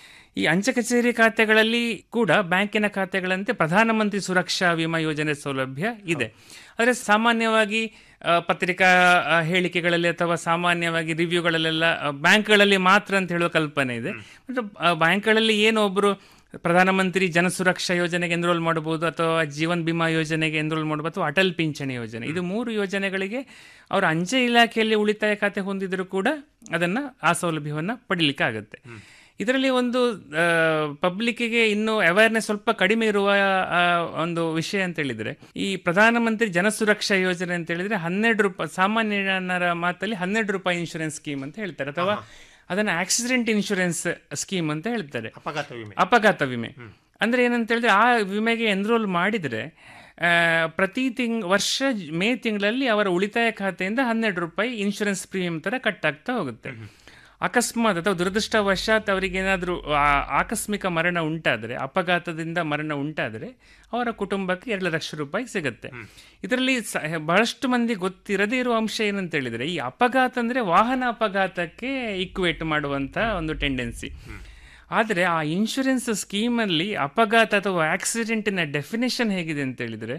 L: ಈ ಅಂಚೆ ಕಚೇರಿ ಖಾತೆಗಳಲ್ಲಿ ಕೂಡ ಬ್ಯಾಂಕಿನ ಖಾತೆಗಳಂತೆ ಪ್ರಧಾನಮಂತ್ರಿ ಸುರಕ್ಷಾ ವಿಮಾ ಯೋಜನೆ ಸೌಲಭ್ಯ ಇದೆ ಆದರೆ ಸಾಮಾನ್ಯವಾಗಿ ಆ, ಪತ್ರಿಕಾ ಆ, ಹೇಳಿಕೆಗಳಲ್ಲಿ ಅಥವಾ ಸಾಮಾನ್ಯವಾಗಿ ರಿವ್ಯೂಗಳಲ್ಲೆಲ್ಲ ಆ, ಬ್ಯಾಂಕ್ಗಳಲ್ಲಿ ಮಾತ್ರ ಅಂತ ಹೇಳುವ ಕಲ್ಪನೆ ಇದೆ ಮತ್ತು ಆ, ಬ್ಯಾಂಕ್ಗಳಲ್ಲಿ ಏನು ಒಬ್ಬರು ಪ್ರಧಾನಮಂತ್ರಿ ಜನ ಸುರಕ್ಷಾ ಯೋಜನೆಗೆ ಎನ್ರೋಲ್ ಮಾಡಬಹುದು ಅಥವಾ ಜೀವನ್ ಬಿಮಾ ಯೋಜನೆಗೆ ಎನ್ರೋಲ್ ಮಾಡಬಹುದು ಅಥವಾ ಅಟಲ್ ಪಿಂಚಣಿ ಯೋಜನೆ ಇದು ಮೂರು ಯೋಜನೆಗಳಿಗೆ ಅವರು ಅಂಚೆ ಇಲಾಖೆಯಲ್ಲಿ ಉಳಿತಾಯ ಖಾತೆ ಹೊಂದಿದ್ರು ಕೂಡ ಅದನ್ನ ಆ ಸೌಲಭ್ಯವನ್ನು ಪಡಿಲಿಕ್ಕೆ ಆಗುತ್ತೆ ಇದರಲ್ಲಿ ಒಂದು ಪಬ್ಲಿಕ್ಕಿಗೆ ಇನ್ನು ಅವೇರ್ನೆಸ್ ಸ್ವಲ್ಪ ಕಡಿಮೆ ಇರುವ ಆ, ಒಂದು ವಿಷಯ ಅಂತ ಹೇಳಿದ್ರೆ ಈ ಪ್ರಧಾನಮಂತ್ರಿ ಜನ ಸುರಕ್ಷಾ ಯೋಜನೆ ಅಂತ ಹೇಳಿದ್ರೆ ಹನ್ನೆರಡು ರೂಪಾಯಿ ಸಾಮಾನ್ಯ ಜನರ ಮಾತಲ್ಲಿ ಹನ್ನೆರಡು ರೂಪಾಯಿ ಇನ್ಶೂರೆನ್ಸ್ ಸ್ಕೀಮ್ ಅಂತ ಹೇಳ್ತಾರೆ ಅಥವಾ ಅದನ್ನ ಆಕ್ಸಿಡೆಂಟ್ ಇನ್ಶೂರೆನ್ಸ್ ಸ್ಕೀಮ್ ಅಂತ ಹೇಳ್ತಾರೆ
K: ಅಪಘಾತ ವಿಮೆ
L: ಅಪಘಾತ ವಿಮೆ ಅಂದ್ರೆ ಏನಂತ ಹೇಳಿದ್ರೆ ಆ ವಿಮೆಗೆ ಎನ್ರೋಲ್ ಮಾಡಿದ್ರೆ ಆ, ಪ್ರತಿ ತಿಂಗ್ ವರ್ಷ ಮೇ ತಿಂಗಳಲ್ಲಿ ಅವರ ಉಳಿತಾಯ ಖಾತೆಯಿಂದ ಹನ್ನೆರಡು ರೂಪಾಯಿ ಇನ್ಶೂರೆನ್ಸ್ ಪ್ರೀಮಿಯಂ ತರ ಕಟ್ ಆಗ್ತಾ ಹೋಗುತ್ತೆ ಅಕಸ್ಮಾತ್ ಅಥವಾ ದುರದೃಷ್ಟವಶಾತ್ ಅವರಿಗೆ ಏನಾದರೂ ಆಕಸ್ಮಿಕ ಮರಣ ಉಂಟಾದರೆ ಅಪಘಾತದಿಂದ ಮರಣ ಉಂಟಾದರೆ ಅವರ ಕುಟುಂಬಕ್ಕೆ ಎರಡು ಲಕ್ಷ ರೂಪಾಯಿ ಸಿಗುತ್ತೆ ಇದರಲ್ಲಿ ಸ- ಬಹಳಷ್ಟು ಮಂದಿ ಗೊತ್ತಿರದೇ ಇರುವ ಅಂಶ ಏನಂತ ಹೇಳಿದ್ರೆ ಈ ಅಪಘಾತ ಅಂದ್ರೆ ವಾಹನ ಅಪಘಾತಕ್ಕೆ ಇಕ್ವೇಟ್ ಮಾಡುವಂತ ಒಂದು ಟೆಂಡೆನ್ಸಿ ಆದರೆ ಆ ಇನ್ಶೂರೆನ್ಸ್ ಸ್ಕೀಮಲ್ಲಿ ಅಪಘಾತ ಅಥವಾ ಆಕ್ಸಿಡೆಂಟಿನ ಡೆಫಿನೇಷನ್ ಹೇಗಿದೆ ಅಂತ ಹೇಳಿದ್ರೆ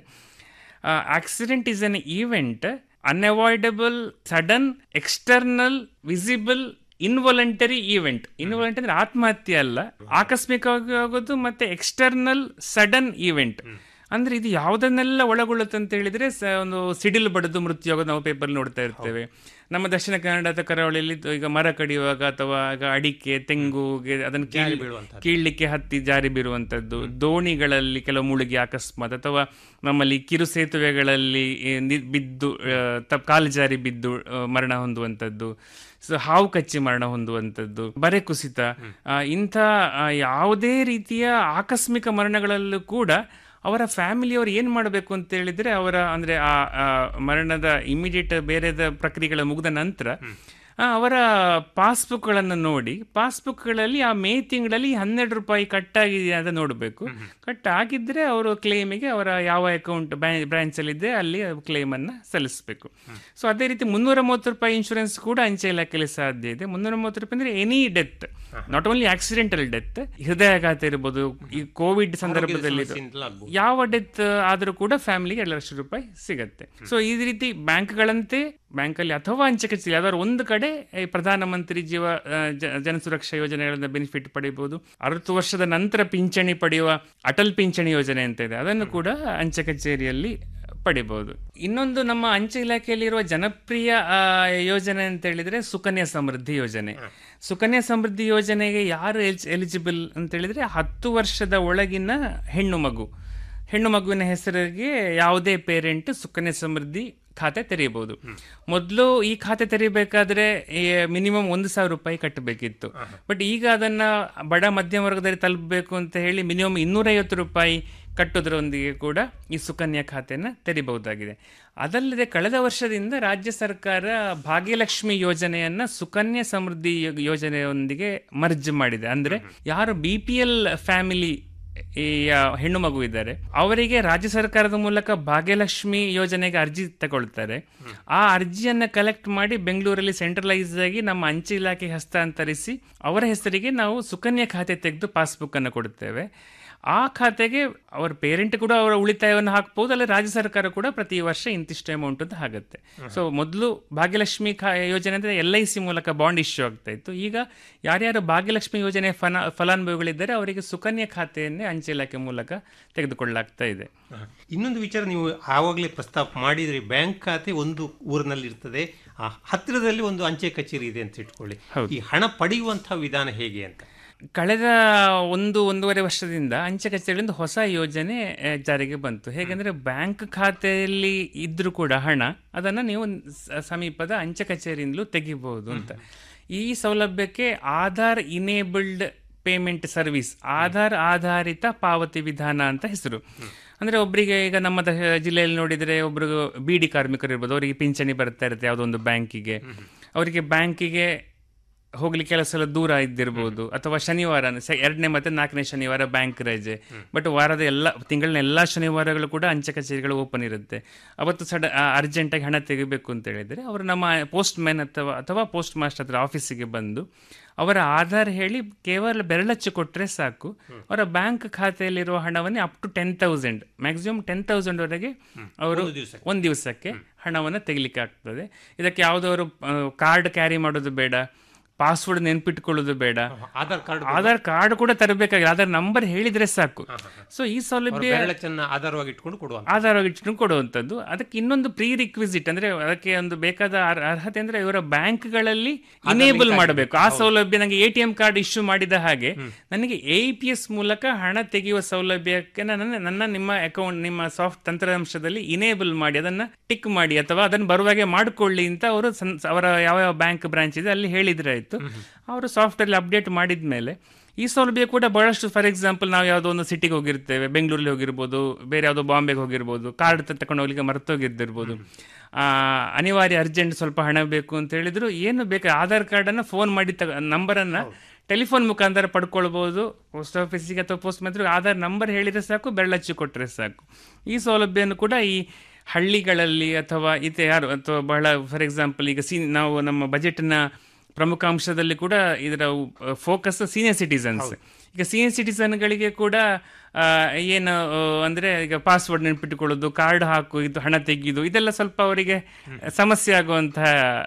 L: accident is an event unavoidable sudden external visible involuntary event involuntary ಅಂದ್ರೆ ಆತ್ಮಹತ್ಯೆ ಅಲ್ಲ ಆಕಸ್ಮಿಕವಾಗಿ ಆಗೋದು ಮತ್ತೆ ಎಕ್ಸ್ಟರ್ನಲ್ ಸಡನ್ ಈವೆಂಟ್ ಅಂದ್ರೆ ಇದು ಯಾವುದನ್ನೆಲ್ಲ ಒಳಗೊಳ್ಳುತ್ತೆ ಅಂತ ಹೇಳಿದ್ರೆ ಸ- ಒಂದು ಸಿಡಿಲು ಬಡಿದು ಮೃತ್ಯು ಆಗೋದು ನಾವು ಪೇಪರ್ ನೋಡ್ತಾ ಇರ್ತೇವೆ ನಮ್ಮ ದಕ್ಷಿಣ ಕನ್ನಡದ ಕರಾವಳಿಯಲ್ಲಿ ಈಗ ಮರ ಕಡಿಯುವಾಗ ಅಥವಾ ಈಗ ಅಡಿಕೆ ತೆಂಗುಗೆ ಅದನ್ನು ಕೀಳ್- ಕೀಳ್ಲಿಕ್ಕೆ ಹತ್ತಿ ಜಾರಿ ಬೀರುವಂತದ್ದು ದೋಣಿಗಳಲ್ಲಿ ಕೆಲವು ಮುಳುಗಿ ಅಕಸ್ಮಾತ್ ಅಥವಾ ನಮ್ಮಲ್ಲಿ ಕಿರು ಸೇತುವೆಗಳಲ್ಲಿ ಏ, ನಿ- ಬಿದ್ದು ಆ, ತ- ಕಾಲು ಜಾರಿ ಬಿದ್ದು ಆ, ಮರಣ ಹೊಂದುವಂತದ್ದು ಸೊ ಹಾವು ಕಚ್ಚಿ ಮರಣ ಹೊಂದುವಂಥದ್ದು ಬರೆ ಕುಸಿತ ಆ, ಇಂಥ ಆ, ಯಾವುದೇ ರೀತಿಯ ಆಕಸ್ಮಿಕ ಮರಣಗಳಲ್ಲೂ ಕೂಡ ಅವರ ಫ್ಯಾಮಿಲಿಯವರು ಏನು ಮಾಡಬೇಕು ಅಂತ ಹೇಳಿದ್ರೆ ಅವರ ಅಂದ್ರೆ ಆ ಆ ಮರಣದ ಇಮಿಡಿಯೇಟ್ ಬೇರೆದ ಪ್ರಕ್ರಿಯೆಗಳ ಮುಗಿದ ನಂತರ ಆ, ಅವರ ಪಾಸ್ಬುಕ್ಗಳನ್ನು ನೋಡಿ ಪಾಸ್ಬುಕ್ಗಳಲ್ಲಿ ಆ ಮೇ ತಿಂಗಳಲ್ಲಿ ಹನ್ನೆರಡು ರೂಪಾಯಿ ಕಟ್ ಆಗಿದೆಯಾ ಅಂತ ನೋಡಬೇಕು ಕಟ್ ಆಗಿದ್ರೆ ಅವರು ಕ್ಲೇಮಿಗೆ ಅವರ ಯಾವ ಅಕೌಂಟ್ ಬ್ರಾಂಚ್ ಅಲ್ಲಿ ಇದೆ ಅಲ್ಲಿ ಕ್ಲೇಮ್ ಅನ್ನ ಸಲ್ಲಿಸಬೇಕು ಸೊ ಅದೇ ರೀತಿ ಮುನ್ನೂರ ಮೂವತ್ತು ರೂಪಾಯಿ ಇನ್ಶೂರೆನ್ಸ್ ಕೂಡ ಅಂಚೆ ಇಲಾಖೆಯಲ್ಲಿ ಸಾಧ್ಯ ಇದೆ ಮುನ್ನೂರ ಮೂವತ್ತು ರೂಪಾಯಿ ಅಂದ್ರೆ any death not only accidental death ಹೃದಯಾಘಾತ ಇರ್ಬೋದು ಈ ಕೋವಿಡ್ ಸಂದರ್ಭದಲ್ಲಿ ಇದು.
K: ಸಮಸ್ಯೆಯಿಂದಲೂ ಆಗ್ಬೋದು.
L: ಯಾವ ಡೆತ್ ಆದರೂ ಕೂಡ ಫ್ಯಾಮಿಲಿಗೆ ಎರಡು ಲಕ್ಷ ರೂಪಾಯಿ ಸಿಗತ್ತೆ ಸೊ ಈ ರೀತಿ ಬ್ಯಾಂಕ್ಗಳಂತೆ ಬ್ಯಾಂಕಲ್ಲಿ ಅಥವಾ ಅಂಚೆ ಕಚೇರಿ ಯಾವ್ದಾದ್ರು ಒಂದು ಕಡೆ ಈ ಪ್ರಧಾನಮಂತ್ರಿ ಜೀವ ಆ, ಜ- ಜನ ಸುರಕ್ಷಾ ಯೋಜನೆಗಳಿಂದ ಬೆನಿಫಿಟ್ ಪಡಿಬಹುದು ಅರವತ್ತು ವರ್ಷದ ನಂತರ ಪಿಂಚಣಿ ಪಡೆಯುವ ಅಟಲ್ ಪಿಂಚಣಿ ಯೋಜನೆ ಅಂತ ಇದೆ ಅದನ್ನು ಕೂಡ ಅಂಚೆ ಕಚೇರಿಯಲ್ಲಿ ಪಡಿಬಹುದು ಇನ್ನೊಂದು ನಮ್ಮ ಅಂಚೆ ಇಲಾಖೆಯಲ್ಲಿರುವ ಜನಪ್ರಿಯ ಆ, ಯೋಜನೆ ಅಂತ ಹೇಳಿದ್ರೆ ಸುಕನ್ಯಾ ಸಮೃದ್ಧಿ ಯೋಜನೆ ಸುಕನ್ಯಾ ಸಮೃದ್ಧಿ ಯೋಜನೆಗೆ ಯಾರು ಎಲಿಜಿಬಲ್ ಅಂತ ಹೇಳಿದ್ರೆ ಹತ್ತು ವರ್ಷದ ಒಳಗಿನ ಹೆಣ್ಣು ಮಗು ಹೆಣ್ಣು ಮಗುವಿನ ಹೆಸರಿಗೆ ಯಾವುದೇ ಪೇರೆಂಟ್ ಸುಕನ್ಯಾ ಸಮೃದ್ಧಿ ಖಾತೆ ತೆರೆಯಬಹುದು ಮೊದಲು ಈ ಖಾತೆ ತೆರೀಬೇಕಾದ್ರೆ ಮಿನಿಮಮ್ ಒಂದು ಸಾವಿರ ರೂಪಾಯಿ ಕಟ್ಟಬೇಕಿತ್ತು ಬಟ್ ಈಗ ಅದನ್ನ ಬಡ ಮಧ್ಯಮ ವರ್ಗದಲ್ಲಿ ತಲುಪಬೇಕು ಅಂತ ಹೇಳಿ ಮಿನಿಮಮ್ ಇನ್ನೂರೈವತ್ತು ರೂಪಾಯಿ ಕಟ್ಟೋದ್ರೊಂದಿಗೆ ಕೂಡ ಈ ಸುಕನ್ಯಾ ಖಾತೆನ ತೆರಿಬಹುದಾಗಿದೆ ಅದಲ್ಲದೆ ಕಳೆದ ವರ್ಷದಿಂದ ರಾಜ್ಯ ಸರ್ಕಾರ ಭಾಗ್ಯಲಕ್ಷ್ಮಿ ಯೋಜನೆಯನ್ನ ಸುಕನ್ಯಾ ಸಮೃದ್ಧಿ ಯೋ- ಯೋಜನೆಯೊಂದಿಗೆ ಮರ್ಜ್ ಮಾಡಿದೆ ಅಂದ್ರೆ ಯಾರು ಬಿ ಪಿ ಎಲ್ ಫ್ಯಾಮಿಲಿ ಈ ಆ, ಹೆಣ್ಣು ಮಗು ಇದ್ದಾರೆ ಅವರಿಗೆ ರಾಜ್ಯ ಸರ್ಕಾರದ ಮೂಲಕ ಭಾಗ್ಯಲಕ್ಷ್ಮಿ ಯೋಜನೆಗೆ ಅರ್ಜಿ ತಗೊಳ್ತಾರೆ ಆ ಅರ್ಜಿಯನ್ನ ಕಲೆಕ್ಟ್ ಮಾಡಿ ಬೆಂಗಳೂರಲ್ಲಿ ಸೆಂಟ್ರಲೈಸ್ ಆಗಿ ನಮ್ಮ ಅಂಚೆ ಇಲಾಖೆಗೆ ಹಸ್ತಾಂತರಿಸಿ ಅವರ ಹೆಸರಿಗೆ ನಾವು ಸುಕನ್ಯಾ ಖಾತೆ ತೆಗೆದು ಪಾಸ್ಬುಕ್ ಅನ್ನು ಕೊಡುತ್ತೇವೆ ಆ ಖಾತೆಗೆ ಅವರ ಪೇರೆಂಟ್ ಕೂಡ ಅವರ ಉಳಿತಾಯವನ್ನು ಹಾಕ್ಬೋದು ಅಲ್ಲ ರಾಜ್ಯ ಸರ್ಕಾರ ಕೂಡ ಪ್ರತಿ ವರ್ಷ ಇಂತಿಷ್ಟು ಅಮೌಂಟ್ ಅಂತ ಆಗುತ್ತೆ ಸೊ ಮೊದಲು ಭಾಗ್ಯಲಕ್ಷ್ಮಿ ಖಾ ಯೋಜನೆ ಅಂದ್ರೆ ಎಲ್ ಐ ಸಿ ಮೂಲಕ ಬಾಂಡ್ ಇಶ್ಯೂ ಆಗ್ತಾ ಇತ್ತು ಈಗ ಯಾರ್ಯಾರು ಭಾಗ್ಯಲಕ್ಷ್ಮಿ ಯೋಜನೆ ಫಲ ಫಲಾನುಭವಿಗಳಿದ್ದಾರೆ ಅವರಿಗೆ ಸುಕನ್ಯಾ ಖಾತೆಯನ್ನೇ ಅಂಚೆ ಇಲಾಖೆ ಮೂಲಕ ತೆಗೆದುಕೊಳ್ಳಲಾಗ್ತಾ ಇದೆ
K: ಇನ್ನೊಂದು ವಿಚಾರ ನೀವು ಆವಾಗಲೇ ಪ್ರಸ್ತಾಪ ಮಾಡಿದ್ರಿ ಬ್ಯಾಂಕ್ ಖಾತೆ ಒಂದು ಊರಿನಲ್ಲಿ ಇರ್ತದೆ ಆ ಹತ್ತಿರದಲ್ಲಿ ಒಂದು ಅಂಚೆ ಕಚೇರಿ ಇದೆ ಅಂತ ಇಟ್ಕೊಳ್ಳಿ ಈ ಹಣ ಪಡೆಯುವಂತಹ ವಿಧಾನ ಹೇಗೆ ಅಂತ
L: ಕಳೆದ ಒಂದು ಒಂದೂವರೆ ವರ್ಷದಿಂದ ಅಂಚೆ ಕಚೇರಿಯಿಂದ ಹೊಸ ಯೋಜನೆ ಆ, ಜಾರಿಗೆ ಬಂತು ಹೇಗೆಂದ್ರೆ ಬ್ಯಾಂಕ್ ಖಾತೆಯಲ್ಲಿ ಇದ್ರೂ ಕೂಡ ಹಣ ಅದನ್ನ ನೀವು ಸ- ಸಮೀಪದ ಅಂಚೆ ಕಚೇರಿಯಿಂದಲೂ ತೆಗಿಬಹುದು ಅಂತ ಈ ಸೌಲಭ್ಯಕ್ಕೆ Aadhaar enabled payment service Aadhaar ಆಧಾರಿತ ಪಾವತಿ ವಿಧಾನ ಅಂತ ಹೆಸರು ಅಂದ್ರೆ ಒಬ್ಬರಿಗೆ ಈಗ ನಮ್ಮ ದ- ಜಿಲ್ಲೆಯಲ್ಲಿ ನೋಡಿದ್ರೆ ಒಬ್ರು ಬಿಡಿ ಕಾರ್ಮಿಕರು ಇರ್ಬೋದು ಅವರಿಗೆ ಪಿಂಚಣಿ ಬರ್ತಾ ಇರುತ್ತೆ ಯಾವುದೋ ಒಂದು ಬ್ಯಾಂಕಿಗೆ ಅವರಿಗೆ ಬ್ಯಾಂಕಿಗೆ ಹೋಗ್ಲಿಕ್ಕೆ ಕೆಲವು ಸಲ ದೂರ ಇದ್ದಿರ್ಬೋದು ಅಥವಾ ಶನಿವಾರ ಸ- ಎರಡನೇ ಮತ್ತೆ ನಾಲ್ಕನೇ ಶನಿವಾರ ಬ್ಯಾಂಕ್ ರಜೆ ಬಟ್ ವಾರದ ಎಲ್ಲ ತಿಂಗಳಿನ ಎಲ್ಲ ಶನಿವಾರಗಳು ಕೂಡ ಅಂಚೆ ಕಚೇರಿಗಳು ಓಪನ್ ಇರುತ್ತೆ ಅವತ್ತು ಸಡ ಅರ್ಜೆಂಟಾಗಿ ಹಣ ತೆಗಿಬೇಕು ಅಂತ ಹೇಳಿದರೆ ಅವರು ನಮ್ಮ ಪೋಸ್ಟ್ ಮ್ಯಾನ್ ಅಥವಾ ಅಥವಾ ಪೋಸ್ಟ್ ಮಾಸ್ಟರ್ ಹತ್ರ ಆಫೀಸಿಗೆ ಬಂದು ಅವರ ಆಧಾರ್ ಹೇಳಿ ಕೇವಲ ಬೆರಳಚ್ಚು ಕೊಟ್ಟರೆ ಸಾಕು ಅವರ ಬ್ಯಾಂಕ್ ಖಾತೆಯಲ್ಲಿರುವ ಹಣವನ್ನೇ up to ten thousand maximum ten thousand ವರೆಗೆ ಅವರು
K: ಒಂದು ದಿವ್ಸಕ್ಕೆ.
L: ಒಂದು ದಿವಸಕ್ಕೆ ಹಣವನ್ನು ತೆಗಿಲಿಕ್ಕೆ ಆಗ್ತದೆ ಇದಕ್ಕೆ ಯಾವುದಾದ್ರು ಕಾರ್ಡ್ ಕ್ಯಾರಿ ಮಾಡೋದು ಬೇಡ ಪಾಸ್ವರ್ಡ್ ನೆನ್ಪಿಟ್ಕೊಳ್ಳೋದು ಬೇಡ
K: ಆಧಾರ್ ಕಾರ್ಡ್
L: ಆಧಾರ್ ಕಾರ್ಡ್ ಕೂಡ ತರಬೇಕಾಗಿಲ್ಲ ಆಧಾರ್ ನಂಬರ್ ಹೇಳಿದ್ರೆ ಸಾಕು ಸೊ ಈ
K: ಅವ್ರ
L: ಸೌಲಭ್ಯ
K: ಬೆರಳಚ್ಚನ್ನ ಆಧಾರವಾಗಿ ಇಟ್ಕೊಂಡು ಕೊಡುವ
L: ಆಧಾರವಾಗಿ ಇಟ್ಕೊಂಡು ಕೊಡುವಂಥದ್ದು ಅದಕ್ಕೆ ಇನ್ನೊಂದು ಪ್ರೀ ರಿಕ್ವಿಸಿಟ್ ಅಂದ್ರೆ ಅದಕ್ಕೆ ಒಂದು ಬೇಕಾದ ಅರ್- ಅರ್ಹತೆ ಅಂದ್ರೆ ಇವರ ಬ್ಯಾಂಕ್ಗಳಲ್ಲಿ ಇನೇಬಲ್ ಮಾಡಬೇಕು ಆ ಸೌಲಭ್ಯ ನನಗೆ A T M card issue ಮಾಡಿದ ಹಾಗೆ ನನಗೆ ಎ ಪಿ ಎಸ್ ಮೂಲಕ ಹಣ ತೆಗೆಯುವ ಸೌಲಭ್ಯಕ್ಕೆ ನನ್ನ ನನ್ನ ನಿಮ್ಮ ಅಕೌಂಟ್ ನಿಮ್ಮ ಸಾಫ್ಟ್ ತಂತ್ರಾಂಶದಲ್ಲಿ ಇನೇಬಲ್ ಮಾಡಿ ಅದನ್ನ ಟಿಕ್ ಮಾಡಿ ಅಥವಾ ಅದನ್ನು ಬರುವಾಗೆ ಮಾಡಿಕೊಳ್ಳಿ ಅಂತ ಅವರು ಸನ್- ಅವರ ಯಾವ ಯಾವ ಬ್ಯಾಂಕ್ ಬ್ರಾಂಚ್ ಇದೆ ಅಲ್ಲಿ ಹೇಳಿದ್ರೆ ಆಯ್ತು ಅವರು ಸಾಫ್ಟ್ವೇರ್ ಅಪ್ಡೇಟ್ ಮಾಡಿದ ಮೇಲೆ ಈ ಸೌಲಭ್ಯ ಕೂಡ ಬಹಳಷ್ಟು ಫಾರ್ ಎಕ್ಸಾಂಪಲ್ ನಾವು ಯಾವುದೋ ಒಂದು ಸಿಟಿಗೆ ಹೋಗಿರ್ತೇವೆ ಬೆಂಗಳೂರಲ್ಲಿ ಹೋಗಿರ್ಬೋದು ಬೇರೆ ಯಾವುದೋ ಬಾಂಬೆಗೆ ಹೋಗಿರ್ಬೋದು ಕಾರ್ಡ್ ತಕೊಂಡು ಹೋಗ್ಲಿಕ್ಕೆ ಮರ್ತೋಗಿದ್ದಿರ್ಬೋದು ಆ, ಅನಿವಾರ್ಯ ಅರ್ಜೆಂಟ್ ಸ್ವಲ್ಪ ಹಣ ಬೇಕು ಅಂತ ಹೇಳಿದ್ರು ಏನು ಬೇಕು ಆಧಾರ್ ಕಾರ್ಡನ್ನು ಫೋನ್ ಮಾಡಿ ತಗ ನಂಬರನ್ನು ಟೆಲಿಫೋನ್ ಮುಖಾಂತರ ಪಡ್ಕೊಳ್ಬೋದು ಪೋಸ್ಟ್ ಆಫೀಸಿಗೆ ಅಥವಾ ಪೋಸ್ಟ್ ಮಾತ್ರ ಆಧಾರ್ ನಂಬರ್ ಹೇಳಿದ್ರೆ ಸಾಕು ಬೆರಳಚ್ಚಿ ಕೊಟ್ಟರೆ ಸಾಕು ಈ ಸೌಲಭ್ಯವನ್ನು ಕೂಡ ಈ ಹಳ್ಳಿಗಳಲ್ಲಿ ಅಥವಾ ಈತ ಯಾರು ಅಥವಾ ಬಹಳ ಫಾರ್ ಎಕ್ಸಾಂಪಲ್ ಈಗ ಸಿ ನಾವು ನಮ್ಮ ಬಜೆಟ್ನ ಪ್ರಮುಖ ಅಂಶದಲ್ಲಿ ಕೂಡ ಇದರ ಫೋಕಸ್ ಸೀನಿಯರ್ ಸಿಟಿಸನ್ಸ್ ಈಗ ಸೀನಿಯರ್ ಸಿಟಿಸನ್ಗಳಿಗೆ ಕೂಡ ಆ, ಏನು ಆ, ಅಂದ್ರೆ ಈಗ ಪಾಸ್ವರ್ಡ್ ನೆನ್ಪಿಟ್ಟುಕೊಳ್ಳೋದು ಕಾರ್ಡ್ ಹಾಕು ಇದು ಹಣ ತೆಗೆಯುದು ಇದೆಲ್ಲ ಸ್ವಲ್ಪ ಅವರಿಗೆ ಸಮಸ್ಯೆ ಆಗುವಂತಹ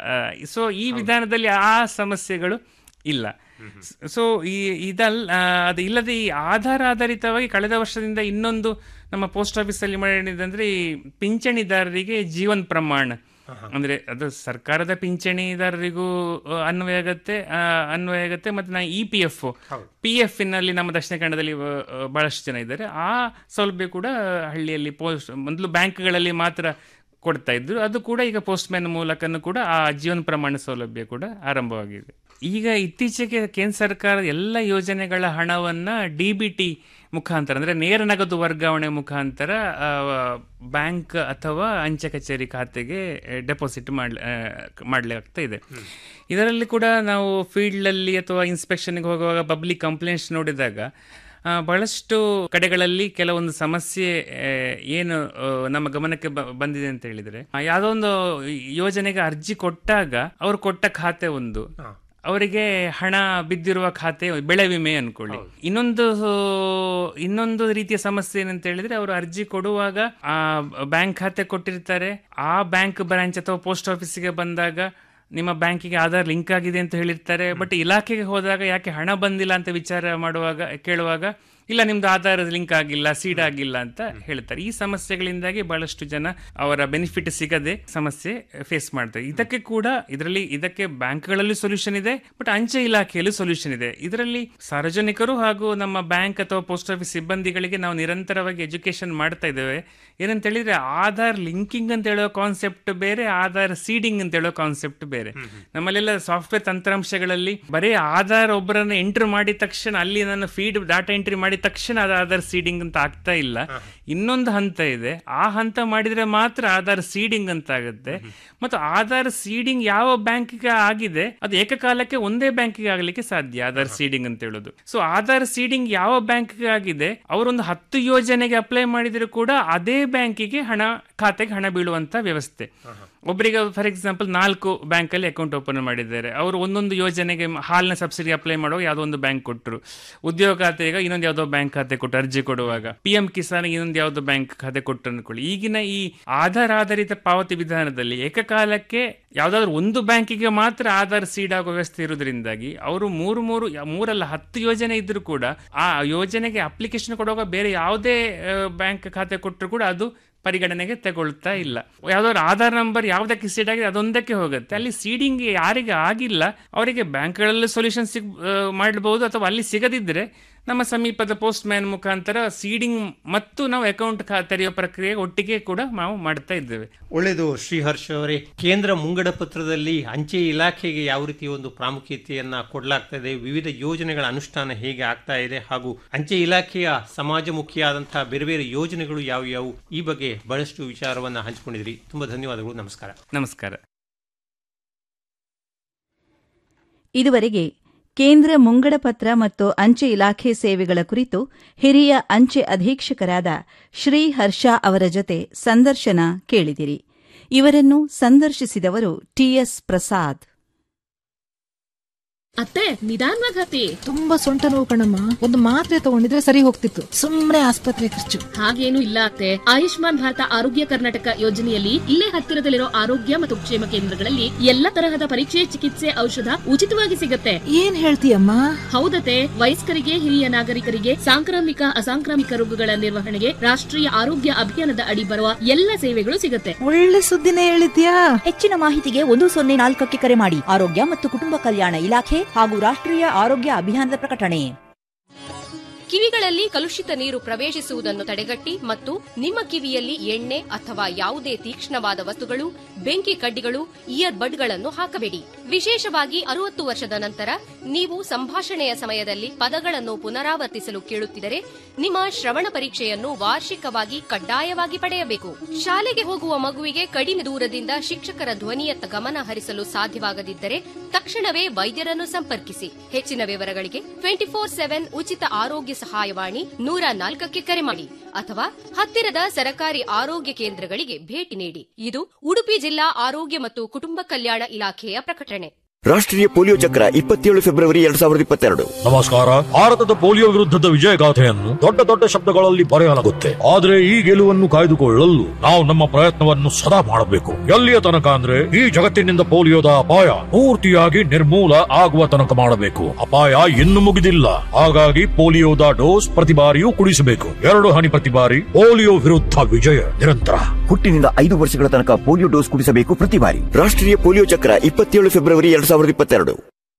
L: ಸೊ ಈ ವಿಧಾನದಲ್ಲಿ ಆ ಸಮಸ್ಯೆಗಳು ಇಲ್ಲ ಸೊ ಈ ಇದಲ್ಲ ಆ, ಅದು ಇಲ್ಲದೆ ಈ ಆಧಾರ ಆಧಾರಿತವಾಗಿ ಕಳೆದ ವರ್ಷದಿಂದ ಇನ್ನೊಂದು ನಮ್ಮ ಪೋಸ್ಟ್ ಆಫೀಸಲ್ಲಿ ಮಾಡಿದಂದ್ರೆ ಈ ಪಿಂಚಣಿದಾರರಿಗೆ ಜೀವನ್ ಪ್ರಮಾಣ ಅಂದ್ರೆ ಅದು ಸರ್ಕಾರದ ಪಿಂಚಣಿದಾರರಿಗೂ ಆ, ಅನ್ವಯ ಆಗತ್ತೆ ಆ, ಅನ್ವಯ ಆಗತ್ತೆ ಮತ್ತೆ ನಾ E P F P F ನಲ್ಲಿ ನಮ್ಮ ದಕ್ಷಿಣ ಕನ್ನಡದಲ್ಲಿ ಆ, ಆ, ಬಹಳಷ್ಟು ಜನ ಇದ್ದಾರೆ ಆ ಸೌಲಭ್ಯ ಕೂಡ ಹಳ್ಳಿಯಲ್ಲಿ ಪೋಸ್ಟ್ ಮೊದಲು ಬ್ಯಾಂಕ್ಗಳಲ್ಲಿ ಮಾತ್ರ ಕೊಡ್ತಾ ಇದ್ರು ಅದು ಕೂಡ ಈಗ ಪೋಸ್ಟ್ ಮ್ಯಾನ್ ಮೂಲಕನೂ ಕೂಡ ಆ ಜೀವನ ಪ್ರಮಾಣ ಸೌಲಭ್ಯ ಕೂಡ ಆರಂಭವಾಗಿದೆ ಈಗ ಇತ್ತೀಚೆಗೆ ಕೇಂದ್ರ ಸರ್ಕಾರ ಎಲ್ಲ ಯೋಜನೆಗಳ ಹಣವನ್ನ ಡಿ ಬಿ ಟಿ ಮುಖಾಂತರ ಅಂದ್ರೆ ನೇರ ನಗದು ವರ್ಗಾವಣೆ ಮುಖಾಂತರ ಆ, ಬ್ಯಾಂಕ್ ಅಥವಾ ಅಂಚೆ ಕಚೇರಿ ಖಾತೆಗೆ ಡೆಪಾಸಿಟ್ ಮಾಡ್ಲಿ ಮಾಡಲಾಗ್ತಾ ಇದೆ ಇದರಲ್ಲಿ ಕೂಡ ನಾವು ಫೀಲ್ಡಲ್ಲಿ ಅಥವಾ ಇನ್ಸ್ಪೆಕ್ಷನ್ಗೆ ಹೋಗುವಾಗ ಪಬ್ಲಿಕ್ ಕಂಪ್ಲೇಂಟ್ಸ್ ನೋಡಿದಾಗ ಆ, ಬಹಳಷ್ಟು ಕಡೆಗಳಲ್ಲಿ ಕೆಲವೊಂದು ಸಮಸ್ಯೆ ಆ, ಏನು ಆ, ನಮ್ಮ ಗಮನಕ್ಕೆ ಬ- ಬಂದಿದೆ ಅಂತ ಹೇಳಿದ್ರೆ ಆ, ಯಾವುದೋ ಒಂದು ಯೋಜನೆಗೆ ಅರ್ಜಿ ಕೊಟ್ಟಾಗ ಅವ್ರು ಕೊಟ್ಟ ಖಾತೆ ಒಂದು ಅವರಿಗೆ ಹಣ ಬಿದ್ದಿರುವ ಖಾತೆ ಬೆಳೆ ವಿಮೆ ಅನ್ಕೊಳ್ಳಿ ಇನ್ನೊಂದು ಇನ್ನೊಂದು ರೀತಿಯ ಸಮಸ್ಯೆ ಏನಂತ ಹೇಳಿದ್ರೆ ಅವರು ಅರ್ಜಿ ಕೊಡುವಾಗ ಆ ಬ್ಯಾಂಕ್ ಖಾತೆ ಕೊಟ್ಟಿರ್ತಾರೆ ಆ ಬ್ಯಾಂಕ್ ಬ್ರಾಂಚ್ ಅಥವಾ ಪೋಸ್ಟ್ ಆಫೀಸಿಗೆ ಬಂದಾಗ ನಿಮ್ಮ ಬ್ಯಾಂಕಿಗೆ ಆಧಾರ್ ಲಿಂಕ್ ಆಗಿದೆ ಅಂತ ಹೇಳಿರ್ತಾರೆ ಬಟ್ ಇಲಾಖೆಗೆ ಹೋದಾಗ ಯಾಕೆ ಹಣ ಬಂದಿಲ್ಲ ಅಂತ ವಿಚಾರ ಮಾಡುವಾಗ ಕೇಳುವಾಗ ಇಲ್ಲ ನಿಮ್ದು ಆಧಾರ್ ಲಿಂಕ್ ಆಗಿಲ್ಲ ಸೀಡ್ ಆಗಿಲ್ಲ ಅಂತ ಹೇಳ್ತಾರೆ ಈ ಸಮಸ್ಯೆಗಳಿಂದಾಗಿ ಬಹಳಷ್ಟು ಜನ ಅವರ ಬೆನಿಫಿಟ್ ಸಿಗದೆ ಸಮಸ್ಯೆ ಫೇಸ್ ಮಾಡ್ತಾರೆ ಇದಕ್ಕೆ ಕೂಡ ಇದರಲ್ಲಿ ಇದಕ್ಕೆ ಬ್ಯಾಂಕ್ಗಳಲ್ಲಿ ಸೊಲ್ಯೂಷನ್ ಇದೆ ಬಟ್ ಅಂಚೆ ಇಲಾಖೆಯಲ್ಲೂ ಸೊಲ್ಯೂಷನ್ ಇದೆ ಇದರಲ್ಲಿ ಸಾರ್ವಜನಿಕರು ಹಾಗೂ ನಮ್ಮ ಬ್ಯಾಂಕ್ ಅಥವಾ ಪೋಸ್ಟ್ ಆಫೀಸ್ ಸಿಬ್ಬಂದಿಗಳಿಗೆ ನಾವು ನಿರಂತರವಾಗಿ ಎಜುಕೇಶನ್ ಮಾಡ್ತಾ ಇದ್ದೇವೆ ಏನಂತ ಹೇಳಿದ್ರೆ ಆಧಾರ್ ಲಿಂಕಿಂಗ್ ಅಂತ ಹೇಳೋ ಕಾನ್ಸೆಪ್ಟ್ ಬೇರೆ ಆಧಾರ್ ಸೀಡಿಂಗ್ ಅಂತ ಹೇಳೋ ಕಾನ್ಸೆಪ್ಟ್ ಬೇರೆ ನಮ್ಮಲ್ಲೆಲ್ಲ ಸಾಫ್ಟ್ವೇರ್ ತಂತ್ರಾಂಶಗಳಲ್ಲಿ ಬರೀ ಆಧಾರ್ ಒಬ್ಬರನ್ನ ಎಂಟ್ರ್ ಮಾಡಿದ ತಕ್ಷಣ ಅಲ್ಲಿ ನಾನು ಫೀಡ್ ಡಾಟಾ ಎಂಟ್ರಿ ಮಾಡಿದ ಮಾಡಿದ ತಕ್ಷಣ ಅದು ಆಧಾರ್ ಸೀಡಿಂಗ್ ಅಂತ ಆಗ್ತಾ ಇಲ್ಲ ಇನ್ನೊಂದು ಹಂತ ಇದೆ ಆ ಹಂತ ಮಾಡಿದ್ರೆ ಮಾತ್ರ ಆಧಾರ್ ಸೀಡಿಂಗ್ ಅಂತ ಆಗುತ್ತೆ ಮತ್ತು ಆಧಾರ್ ಸೀಡಿಂಗ್ ಯಾವ ಬ್ಯಾಂಕಿಗೆ ಆಗಿದೆ ಅದು ಏಕಕಾಲಕ್ಕೆ ಒಂದೇ ಬ್ಯಾಂಕಿಗೆ ಆಗಲಿಕ್ಕೆ ಸಾಧ್ಯ ಆಧಾರ್ ಸೀಡಿಂಗ್ ಅಂತ ಹೇಳೋದು ಸೊ ಆಧಾರ್ ಸೀಡಿಂಗ್ ಯಾವ ಬ್ಯಾಂಕಿಗೆ ಆಗಿದೆ ಅವರೊಂದು ಹತ್ತು ಯೋಜನೆಗೆ ಅಪ್ಲೈ ಮಾಡಿದ್ರು ಕೂಡ ಅದೇ ಬ್ಯಾಂಕಿಗೆ ಹಣ ಖಾತೆಗೆ ಹಣ ಬೀಳುವಂತ ವ್ಯವಸ್ಥೆ ಒಬ್ಬರಿಗೆ ಫಾರ್ ಎಕ್ಸಾಂಪಲ್ ನಾಲ್ಕು ಬ್ಯಾಂಕ್ ಅಲ್ಲಿ ಅಕೌಂಟ್ ಓಪನ್ ಮಾಡಿದ್ದಾರೆ ಅವರು ಒಂದೊಂದು ಯೋಜನೆಗೆ ಹಾಲಿನ ಸಬ್ಸಿಡಿ ಅಪ್ಲೈ ಮಾಡುವಾಗ ಯಾವುದೋ ಒಂದು ಬ್ಯಾಂಕ್ ಕೊಟ್ಟರು ಉದ್ಯೋಗ ಖಾತೆಗೆ ಇನ್ನೊಂದು ಯಾವುದೋ ಬ್ಯಾಂಕ್ ಖಾತೆ ಕೊಟ್ಟು ಅರ್ಜಿ ಕೊಡುವಾಗ ಪಿ ಎಂ ಕಿಸಾನ್ ಇನ್ನೊಂದು ಯಾವುದೋ ಬ್ಯಾಂಕ್ ಖಾತೆ ಕೊಟ್ಟು ಅನ್ಕೊಳ್ಳಿ ಈಗಿನ ಈ ಆಧಾರ್ ಆಧಾರಿತ ಪಾವತಿ ವಿಧಾನದಲ್ಲಿ ಏಕಕಾಲಕ್ಕೆ ಯಾವ್ದಾದ್ರು ಒಂದು ಬ್ಯಾಂಕಿಗೆ ಮಾತ್ರ ಆಧಾರ್ ಸೀಡ್ ಆಗೋ ವ್ಯವಸ್ಥೆ ಇರುವುದರಿಂದಾಗಿ ಅವರು ಮೂರು ಮೂರು ಯಾ- ಮೂರಲ್ಲ ಹತ್ತು ಯೋಜನೆ ಇದ್ರೂ ಕೂಡ ಆ ಯೋಜನೆಗೆ ಅಪ್ಲಿಕೇಶನ್ ಕೊಡುವಾಗ ಬೇರೆ ಯಾವುದೇ ಬ್ಯಾಂಕ್ ಖಾತೆ ಕೊಟ್ಟರು ಕೂಡ ಅದು ಪರಿಗಣನೆಗೆ ತಗೊಳ್ತಾ ಇಲ್ಲ ಯಾವ್ದಾದ್ರು ಆಧಾರ್ ನಂಬರ್ ಯಾವ್ದಕ್ಕೆ ಸೀಡ್ ಆಗಿದೆ ಅದೊಂದಕ್ಕೆ ಹೋಗುತ್ತೆ ಅಲ್ಲಿ ಸೀಡಿಂಗ್ ಯಾರಿಗೆ ಆಗಿಲ್ಲ ಅವರಿಗೆ ಬ್ಯಾಂಕ್ಗಳಲ್ಲಿ ಸೊಲ್ಯೂಷನ್ ಸಿಗ್ ಮಾಡಬಹುದು ಅಥವಾ ಅಲ್ಲಿ ಸಿಗದಿದ್ರೆ ನಮ್ಮ ಸಮೀಪದ ಪೋಸ್ಟ್ ಮ್ಯಾನ್ ಮುಖಾಂತರ ಸೀಡಿಂಗ್ ಮತ್ತು ನಾವು ಅಕೌಂಟ್ ತೆರೆಯೋ ಪ್ರಕ್ರಿಯೆ ಒಟ್ಟಿಗೆ ಕೂಡ ನಾವು ಮಾಡ್ತಾ ಇದ್ದೇವೆ
K: ಒಳ್ಳೆಯದು ಶ್ರೀಹರ್ಷ ಅವರೇ ಕೇಂದ್ರ ಮುಂಗಡ ಪತ್ರದಲ್ಲಿ ಅಂಚೆ ಇಲಾಖೆಗೆ ಯಾವ ರೀತಿ ಒಂದು ಪ್ರಾಮುಖ್ಯತೆಯನ್ನ ಕೊಡಲಾಗ್ತಾ ಇದೆ ವಿವಿಧ ಯೋಜನೆಗಳ ಅನುಷ್ಠಾನ ಹೇಗೆ ಆಗ್ತಾ ಇದೆ ಹಾಗೂ ಅಂಚೆ ಇಲಾಖೆಯ ಸಮಾಜಮುಖಿಯಾದಂತಹ ಬೇರೆ ಬೇರೆ ಯೋಜನೆಗಳು ಯಾವ್ಯಾವು ಈ ಬಗ್ಗೆ ಬಹಳಷ್ಟು ವಿಚಾರವನ್ನ ಹಂಚಿಕೊಂಡಿದ್ರಿ ತುಂಬಾ ಧನ್ಯವಾದಗಳು ನಮಸ್ಕಾರ
L: ನಮಸ್ಕಾರ
A: ಇದುವರೆಗೆ ಕೇಂದ್ರ ಮುಂಗಡ ಪತ್ರ ಮತ್ತು ಅಂಚೆ ಇಲಾಖೆ ಸೇವೆಗಳ ಕುರಿತು ಹಿರಿಯ ಅಂಚೆ ಅಧೀಕ್ಷಕರಾದ ಶ್ರೀ ಹರ್ಷ ಅವರ ಜೊತೆ ಸಂದರ್ಶನ ಕೇಳಿದಿರಿ ಇವರನ್ನು ಸಂದರ್ಶಿಸಿದವರು ಟಿಎಸ್ ಪ್ರಸಾದ್
B: ಅತ್ತೆ ನಿಧಾನವಾಗಿ ಹತ್ತಿ
G: ತುಂಬಾ ಸೊಂಟ ನೋವು ಕಣಮ್ಮ ಒಂದು ಮಾತ್ರೆ ತಗೊಂಡಿದ್ರೆ ಸರಿ ಹೋಗ್ತಿತ್ತು ಸುಮ್ನೆ ಆಸ್ಪತ್ರೆ ಖರ್ಚು
B: ಹಾಗೇನು ಇಲ್ಲ ಅತ್ತೆ ಆಯುಷ್ಮಾನ್ ಭಾರತ ಆರೋಗ್ಯ ಕರ್ನಾಟಕ ಯೋಜನೆಯಲ್ಲಿ ಇಲ್ಲೇ ಹತ್ತಿರದಲ್ಲಿರೋ ಆರೋಗ್ಯ ಮತ್ತು ಕ್ಷೇಮ ಕೇಂದ್ರಗಳಲ್ಲಿ ಎಲ್ಲ ತರಹದ ಪರೀಕ್ಷೆ ಚಿಕಿತ್ಸೆ ಔಷಧ ಉಚಿತವಾಗಿ ಸಿಗುತ್ತೆ
G: ಏನ್ ಹೇಳ್ತೀಯಮ್ಮ
B: ಹೌದತೆ ವಯಸ್ಕರಿಗೆ ಹಿರಿಯ ನಾಗರಿಕರಿಗೆ ಸಾಂಕ್ರಾಮಿಕ ಅಸಾಂಕ್ರಾಮಿಕ ರೋಗಗಳ ನಿರ್ವಹಣೆಗೆ ರಾಷ್ಟ್ರೀಯ ಆರೋಗ್ಯ ಅಭಿಯಾನದ ಅಡಿ ಬರುವ ಎಲ್ಲ ಸೇವೆಗಳು ಸಿಗುತ್ತೆ
G: ಒಳ್ಳೆ ಸುದ್ದಿನೇ ಹೇಳಿದ್ಯಾ
D: ಹೆಚ್ಚಿನ ಮಾಹಿತಿಗೆ ಒಂದು ಸೊನ್ನೆ ನಾಲ್ಕಕ್ಕೆ ಕರೆ ಮಾಡಿ ಆರೋಗ್ಯ ಮತ್ತು ಕುಟುಂಬ ಕಲ್ಯಾಣ ಇಲಾಖೆ ಹಾಗೂ ರಾಷ್ಟ್ರೀಯ ಆರೋಗ್ಯ ಅಭಿಯಾನದ ಪ್ರಕಟಣೆ
M: ಕಿವಿಗಳಲ್ಲಿ ಕಲುಷಿತ ನೀರು ಪ್ರವೇಶಿಸುವುದನ್ನು ತಡೆಗಟ್ಟಿ ಮತ್ತು ನಿಮ್ಮ ಕಿವಿಯಲ್ಲಿ ಎಣ್ಣೆ ಅಥವಾ ಯಾವುದೇ ತೀಕ್ಷ್ಣವಾದ ವಸ್ತುಗಳು ಬೆಂಕಿ ಕಡ್ಡಿಗಳು ಇಯರ್ ಬಡ್ಗಳನ್ನು ಹಾಕಬೇಡಿ ವಿಶೇಷವಾಗಿ ಅರುವತ್ತು ವರ್ಷದ ನಂತರ ನೀವು ಸಂಭಾಷಣೆಯ ಸಮಯದಲ್ಲಿ ಪದಗಳನ್ನು ಪುನರಾವರ್ತಿಸಲು ಕೇಳುತ್ತಿದ್ದರೆ ನಿಮ್ಮ ಶ್ರವಣ ಪರೀಕ್ಷೆಯನ್ನು ವಾರ್ಷಿಕವಾಗಿ ಕಡ್ಡಾಯವಾಗಿ ಪಡೆಯಬೇಕು ಶಾಲೆಗೆ ಹೋಗುವ ಮಗುವಿಗೆ ಕಡಿಮೆ ದೂರದಿಂದ ಶಿಕ್ಷಕರ ಧ್ವನಿಯತ್ತ ಗಮನ ಹರಿಸಲು ಸಾಧ್ಯವಾಗದಿದ್ದರೆ ತಕ್ಷಣವೇ ವೈದ್ಯರನ್ನು ಸಂಪರ್ಕಿಸಿ ಹೆಚ್ಚಿನ ವಿವರಗಳಿಗೆ ಟ್ವೆಂಟಿ ಫೋರ್ ಸೆವೆನ್ ಉಚಿತ ಆರೋಗ್ಯ ಸಹಾಯವಾಣಿ ನೂರ ನಾಲ್ಕಕ್ಕೆ ಕರೆ ಮಾಡಿ ಅಥವಾ ಹತ್ತಿರದ ಸರಕಾರಿ ಆರೋಗ್ಯ ಕೇಂದ್ರಗಳಿಗೆ ಭೇಟಿ ನೀಡಿ ಇದು ಉಡುಪಿ ಜಿಲ್ಲಾ ಆರೋಗ್ಯ ಮತ್ತು ಕುಟುಂಬ ಕಲ್ಯಾಣ ಇಲಾಖೆಯ ಪ್ರಕಟಣೆ
N: ರಾಷ್ಟ್ರೀಯ ಪೋಲಿಯೋ ಚಕ್ರ ಇಪ್ಪತ್ತೇಳು ಫೆಬ್ರವರಿ ಎರಡ್ ಸಾವಿರದ ಇಪ್ಪತ್ತೆರಡು
O: ನಮಸ್ಕಾರ ಭಾರತದ ಪೋಲಿಯೋ ವಿರುದ್ಧದ ವಿಜಯಗಾಥೆಯನ್ನು ದೊಡ್ಡ ದೊಡ್ಡ ಶಬ್ದಗಳಲ್ಲಿ ಬರೆಯಲಾಗುತ್ತೆ ಆದರೆ ಈ ಗೆಲುವನ್ನು ಕಾಯ್ದುಕೊಳ್ಳಲು ನಾವು ನಮ್ಮ ಪ್ರಯತ್ನವನ್ನು ಸದಾ ಮಾಡಬೇಕು ಎಲ್ಲಿಯ ತನಕ ಅಂದ್ರೆ ಈ ಜಗತ್ತಿನಿಂದ ಪೋಲಿಯೋದ ಅಪಾಯ ಪೂರ್ತಿಯಾಗಿ ನಿರ್ಮೂಲ ಆಗುವ ತನಕ ಮಾಡಬೇಕು ಅಪಾಯ ಇನ್ನು ಮುಗಿದಿಲ್ಲ ಹಾಗಾಗಿ ಪೋಲಿಯೋದ ಡೋಸ್ ಪ್ರತಿ ಬಾರಿಯೂ ಕುಡಿಸಬೇಕು ಎರಡು ಹನಿ ಪ್ರತಿ ಬಾರಿ ಪೋಲಿಯೋ ವಿರುದ್ಧ ವಿಜಯ ನಿರಂತರ
N: ಹುಟ್ಟಿನಿಂದ ಐದು ವರ್ಷಗಳ ತನಕ ಪೋಲಿಯೋ ಡೋಸ್ ಕುಡಿಸಬೇಕು ಪ್ರತಿ ಬಾರಿ ರಾಷ್ಟ್ರೀಯ ಪೋಲಿಯೋ ಚಕ್ರ ಇಪ್ಪತ್ತೇಳು ಫೆಬ್ರವರಿ ಎರಡ್ ಸಾವಿರದ ಇಪ್ಪತ್ತೆರಡು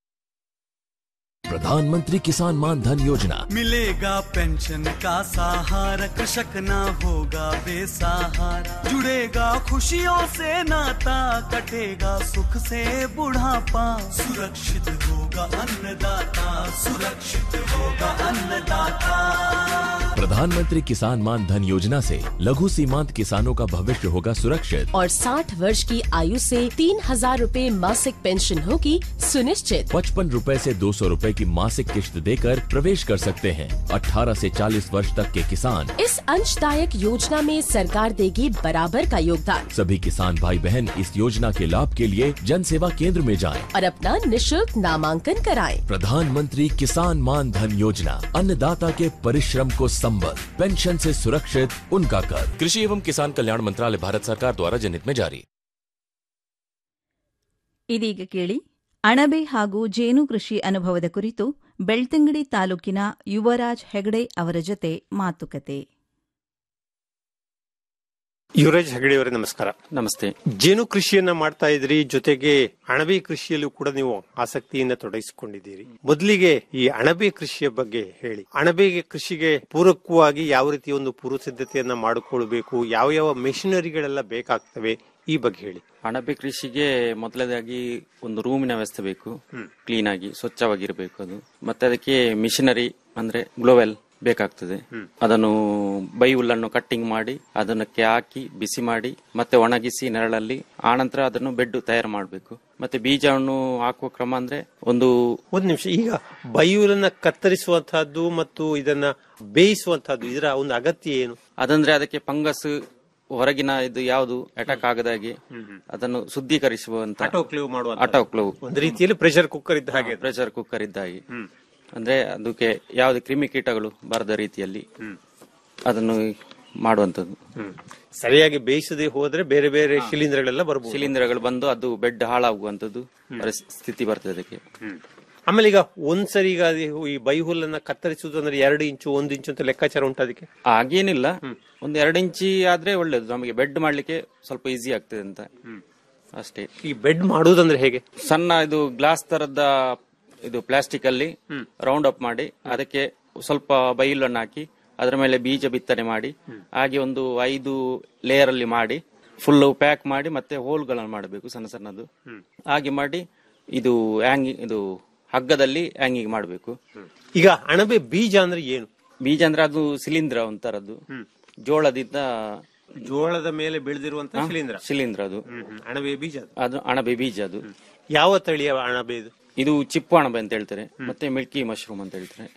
P: प्रधानमंत्री किसान मान धन योजना
Q: मिलेगा पेंशन का सहारा कृषक ना होगा बेसहारा जुड़ेगा खुशियों से नाता कटेगा सुख से बुढ़ापा सुरक्षित होगा अन्नदाता सुरक्षित होगा अन्नदाता
P: प्रधानमंत्री किसान मान धन योजना से लघु सीमांत किसानों का भविष्य होगा सुरक्षित
R: और 60 वर्ष की आयु से तीन हजार रूपए मासिक पेंशन होगी सुनिश्चित
P: पचपन रूपए से दो सौ रूपए की मासिक किश्त देकर प्रवेश कर सकते हैं 18 से 40 वर्ष तक के किसान
R: इस अंशदायक योजना में सरकार देगी बराबर का योगदान
P: सभी किसान भाई बहन इस योजना के लाभ के लिए जन सेवा केंद्र में जाएं।
R: और अपना निशुल्क नामांकन कराएं।
P: प्रधानमंत्री किसान मान धन योजना अन्नदाता के परिश्रम को संबल पेंशन से सुरक्षित उनका कर कृषि एवं किसान कल्याण मंत्रालय भारत सरकार द्वारा जनहित में जारी
A: ಇದೀಗ ಕೇಳಿ ಅಣಬೆ ಹಾಗೂ ಜೇನು ಕೃಷಿ ಅನುಭವದ ಕುರಿತು ಬೆಳ್ತಂಗಡಿ ತಾಲೂಕಿನ ಯುವರಾಜ್ ಹೆಗಡೆ ಅವರ ಜೊತೆ ಮಾತುಕತೆ
K: ಯುವರಾಜ್ ಹೆಗಡೆ ಅವರೇ ನಮಸ್ಕಾರ
S: ನಮಸ್ತೆ
K: ಜೇನು ಕೃಷಿಯನ್ನ ಮಾಡ್ತಾ ಇದ್ರಿ ಜೊತೆಗೆ ಅಣಬೆ ಕೃಷಿಯಲ್ಲೂ ಕೂಡ ನೀವು ಆಸಕ್ತಿಯಿಂದ ತೊಡಗಿಸಿಕೊಂಡಿದ್ದೀರಿ ಮೊದಲಿಗೆ ಈ ಅಣಬೆ ಕೃಷಿಯ ಬಗ್ಗೆ ಹೇಳಿ ಅಣಬೆ ಕೃಷಿಗೆ ಪೂರಕವಾಗಿ ಯಾವ ರೀತಿ ಒಂದು ಪೂರ್ವ ಸಿದ್ಧತೆಯನ್ನ ಮಾಡಿಕೊಳ್ಬೇಕು ಯಾವ ಯಾವ ಮೆಷಿನರಿಗಳೆಲ್ಲ ಬೇಕಾಗ್ತವೆ ಈ ಬಗ್ಗೆ ಹೇಳಿ
S: ಅಣಬೆ ಕೃಷಿಗೆ ಮೊದಲದಾಗಿ ಒಂದು ರೂಮಿನ ವ್ಯವಸ್ಥೆ ಬೇಕು ಕ್ಲೀನ್ ಆಗಿ ಸ್ವಚ್ಛವಾಗಿರಬೇಕು ಅದು ಮತ್ತೆ ಅದಕ್ಕೆ ಮಿಷನರಿ ಅಂದ್ರೆ ಗ್ಲೋವೆಲ್ ಬೇಕಾಗ್ತದೆ ಅದನ್ನು ಬೈ ಹುಲ್ಲನ್ನು ಕಟ್ಟಿಂಗ್ ಮಾಡಿ ಅದನ್ನಕ್ಕೆ ಹಾಕಿ ಬಿಸಿ ಮಾಡಿ ಮತ್ತೆ ಒಣಗಿಸಿ ನೆರಳಲ್ಲಿ ಆನಂತರ ಅದನ್ನು ಬೆಡ್ ತಯಾರು ಮಾಡಬೇಕು ಮತ್ತೆ ಬೀಜವನ್ನು ಹಾಕುವ ಕ್ರಮ ಅಂದ್ರೆ ಒಂದು
K: ಒಂದು ನಿಮಿಷ ಈಗ ಬೈಯೂರನ್ನ ಕತ್ತರಿಸುವಂತಹದ್ದು ಮತ್ತು ಇದನ್ನ ಬೇಯಿಸುವಂತಹದ್ದು ಇದರ ಒಂದು ಅಗತ್ಯ ಏನು
S: ಅದಂದ್ರೆ ಅದಕ್ಕೆ ಫಂಗಸ್ ಹೊರಗಿನ ಇದು ಯಾವುದು ಅಟ್ಯಾಕ್ ಆಗದಾಗೆ ಅದನ್ನು ಶುದ್ಧೀಕರಿಸುವಂತ
K: Autoclave ಮಾಡುವಂತದ್ದು.
S: ಆಟೋಕ್ಲವ್
K: ಒಂದು ರೀತಿಯಲ್ಲಿ ಪ್ರೆಷರ್ ಕುಕ್ಕರ್ ಇದ್ದ ಹಾಗೆ
S: ಪ್ರೆಷರ್ ಕುಕ್ಕರ್ ಇದ್ದ ಹಾಗೆ ಅಂದ್ರೆ ಅದಕ್ಕೆ ಯಾವುದೇ ಕ್ರಿಮಿಕೀಟಗಳು ಬರದ ರೀತಿಯಲ್ಲಿ ಅದನ್ನು ಮಾಡುವಂತದ್ದು
K: ಸರಿಯಾಗಿ ಬೇಯಿಸದೆ ಹೋದ್ರೆ ಬೇರೆ ಬೇರೆ ಶಿಲೀಂಧ್ರಗಳೆಲ್ಲ ಬರ್ಬೋದು
S: ಶಿಲೀಂಧ್ರಗಳು ಬಂದು ಅದು ಬೆಡ್ ಹಾಳಾಗುವಂತದ್ದು ಪರಿಸ್- ಸ್ಥಿತಿ ಬರ್ತದೆ ಅದಕ್ಕೆ
K: ಆಮೇಲೆ ಈಗ ಒಂದ್ಸರಿ ಈಗ ಅದು ಈ ಬೈ ಹುಲ್ಲನ್ನ ಕತ್ತರಿಸುವುದು ಅಂದ್ರೆ ಎರಡು ಇಂಚು ಒಂದು ಇಂಚು ಅಂತ ಲೆಕ್ಕಾಚಾರ ಉಂಟು ಅದಕ್ಕೆ
S: ಹಾಗೇನಿಲ್ಲ ಒಂದು ಎರಡು ಇಂಚಿ ಆದ್ರೆ ಒಳ್ಳೇದು ನಮಗೆ ಬೆಡ್ ಮಾಡ್ಲಿಕ್ಕೆ ಸ್ವಲ್ಪ ಈಸಿ ಆಗ್ತದೆ ಅಂತ ಅಷ್ಟೇ
K: ಈ ಬೆಡ್ ಮಾಡುವುದಂದ್ರೆ ಹೇಗೆ
S: ಸಣ್ಣ ಇದು ಗ್ಲಾಸ್ ತರದ ಇದು ಪ್ಲಾಸ್ಟಿಕ್ ಅಲ್ಲಿ ರೌಂಡ್ ಅಪ್ ಮಾಡಿ ಅದಕ್ಕೆ ಸ್ವಲ್ಪ ಬೈಲನ್ನು ಹಾಕಿ ಅದರ ಮೇಲೆ ಬೀಜ ಬಿತ್ತನೆ ಮಾಡಿ ಹಾಗೆ ಒಂದು ಐದು ಲೇಯರ್ ಅಲ್ಲಿ ಮಾಡಿ ಫುಲ್ ಪ್ಯಾಕ್ ಮಾಡಿ ಮತ್ತೆ ಹೋಲ್ಗಳನ್ನು ಮಾಡಬೇಕು ಸಣ್ಣ ಸಣ್ಣದು ಹಾಗೆ ಮಾಡಿ ಇದು ಹ್ಯಾಂಗಿಂಗ್ ಇದು ಹಗ್ಗದಲ್ಲಿ ಹ್ಯಾಂಗಿಂಗ್ ಮಾಡಬೇಕು
K: ಈಗ ಅಣಬೆ ಬೀಜ ಅಂದ್ರೆ ಏನು
S: ಬೀಜ ಅಂದ್ರೆ ಅದು ಶಿಲೀಂಧ್ರ ಒಂಥರದ್ದು ಜೋಳದಿಂದ
K: ಜೋಳದ ಮೇಲೆ ಬೆಳೆದಿರುವಂತಹ ಶಿಲೀಂಧ್ರ
S: ಶಿಲೀಂಧ್ರ ಅದು
K: ಅಣಬೆ ಬೀಜ ಅದು.
S: ಅದು ಅಣಬೆ ಬೀಜ ಅದು
K: ಯಾವ ತಳಿಯ ಅಣಬೆ ಇದು
S: ಇದು ಚಿಪ್ಪು ಅಣಬೆ ಅಂತ ಹೇಳ್ತಾರೆ ಮತ್ತೆ ಮಿಲ್ಕಿ ಮಶ್ರೂಮ್ ಅಂತ ಹೇಳ್ತಾರೆ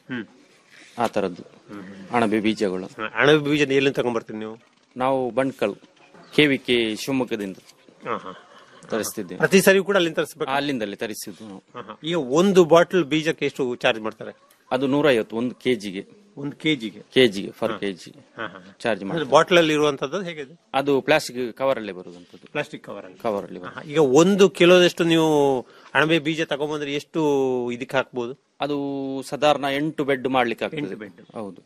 S: ಆ ತರದ್ದು ಅಣಬೆ ಬೀಜಗಳು
K: ಅಣಬೆ ಬೀಜ ಎಲ್ಲಿಂದ ತಗೊಂಡ್ಬರ್ತೀರಿ ನೀವು
S: ನಾವು ಬಂಡ್ಕಲ್ ಕೆವಿಕೆ ಶಿವಮೊಗ್ಗದಿಂದ ತರಿಸ್ತಿದ್ದೇವೆ
K: ಪ್ರತಿ ಸರಿ ಕೂಡ ಅಲ್ಲಿಂದ ತರಿಸ್ಬೇಕು
S: ಅಲ್ಲಿಂದಲೇ ತರಿಸಿದ್ದು ನಾವು
K: ಈಗ ಒಂದು ಬಾಟಲ್ ಬೀಜಕ್ಕೆ ಎಷ್ಟು ಚಾರ್ಜ್ ಮಾಡ್ತಾರೆ
S: ಅದು ನೂರೈವತ್ತು ಒಂದು ಕೆಜಿಗೆ
K: ಒಂದು ಕೆಜಿಗೆ
S: ಕೆಜಿಗೆ ಫರ್ ಕೆಜಿ ಚಾರ್ಜ್ ಮಾಡಿ
K: ಬಾಟಲ್ ಅಲ್ಲಿ ಇರುವಂತದ್ದು ಹೇಗೆ ಅದು?
S: ಅದು ಪ್ಲಾಸ್ಟಿಕ್ ಕವರ್ ಅಲ್ಲೇ ಬರುವಂತದ್ದು
K: ಪ್ಲಾಸ್ಟಿಕ್ ಕವರ್ ಅಲ್ಲಿ
S: ಕವರ್ ಅಲ್ಲಿ ಬರುದು.
K: ಈಗ ಒಂದು ಕಿಲೋದಷ್ಟು ನೀವು ಅಣಬೆ ಬೀಜ ತಗೊಂಬಂದ್ರೆ ಎಷ್ಟು ಇದಕ್ಕೆ ಹಾಕ್ಬೋದು
S: ಅದು ಸಾಧಾರಣ ಎಂಟು ಬೆಡ್ ಮಾಡ್ಲಿಕ್ಕೆ ಆಗ್ತದೆ
K: ಎಂಟು ಬೆಡ್
S: ಹೌದು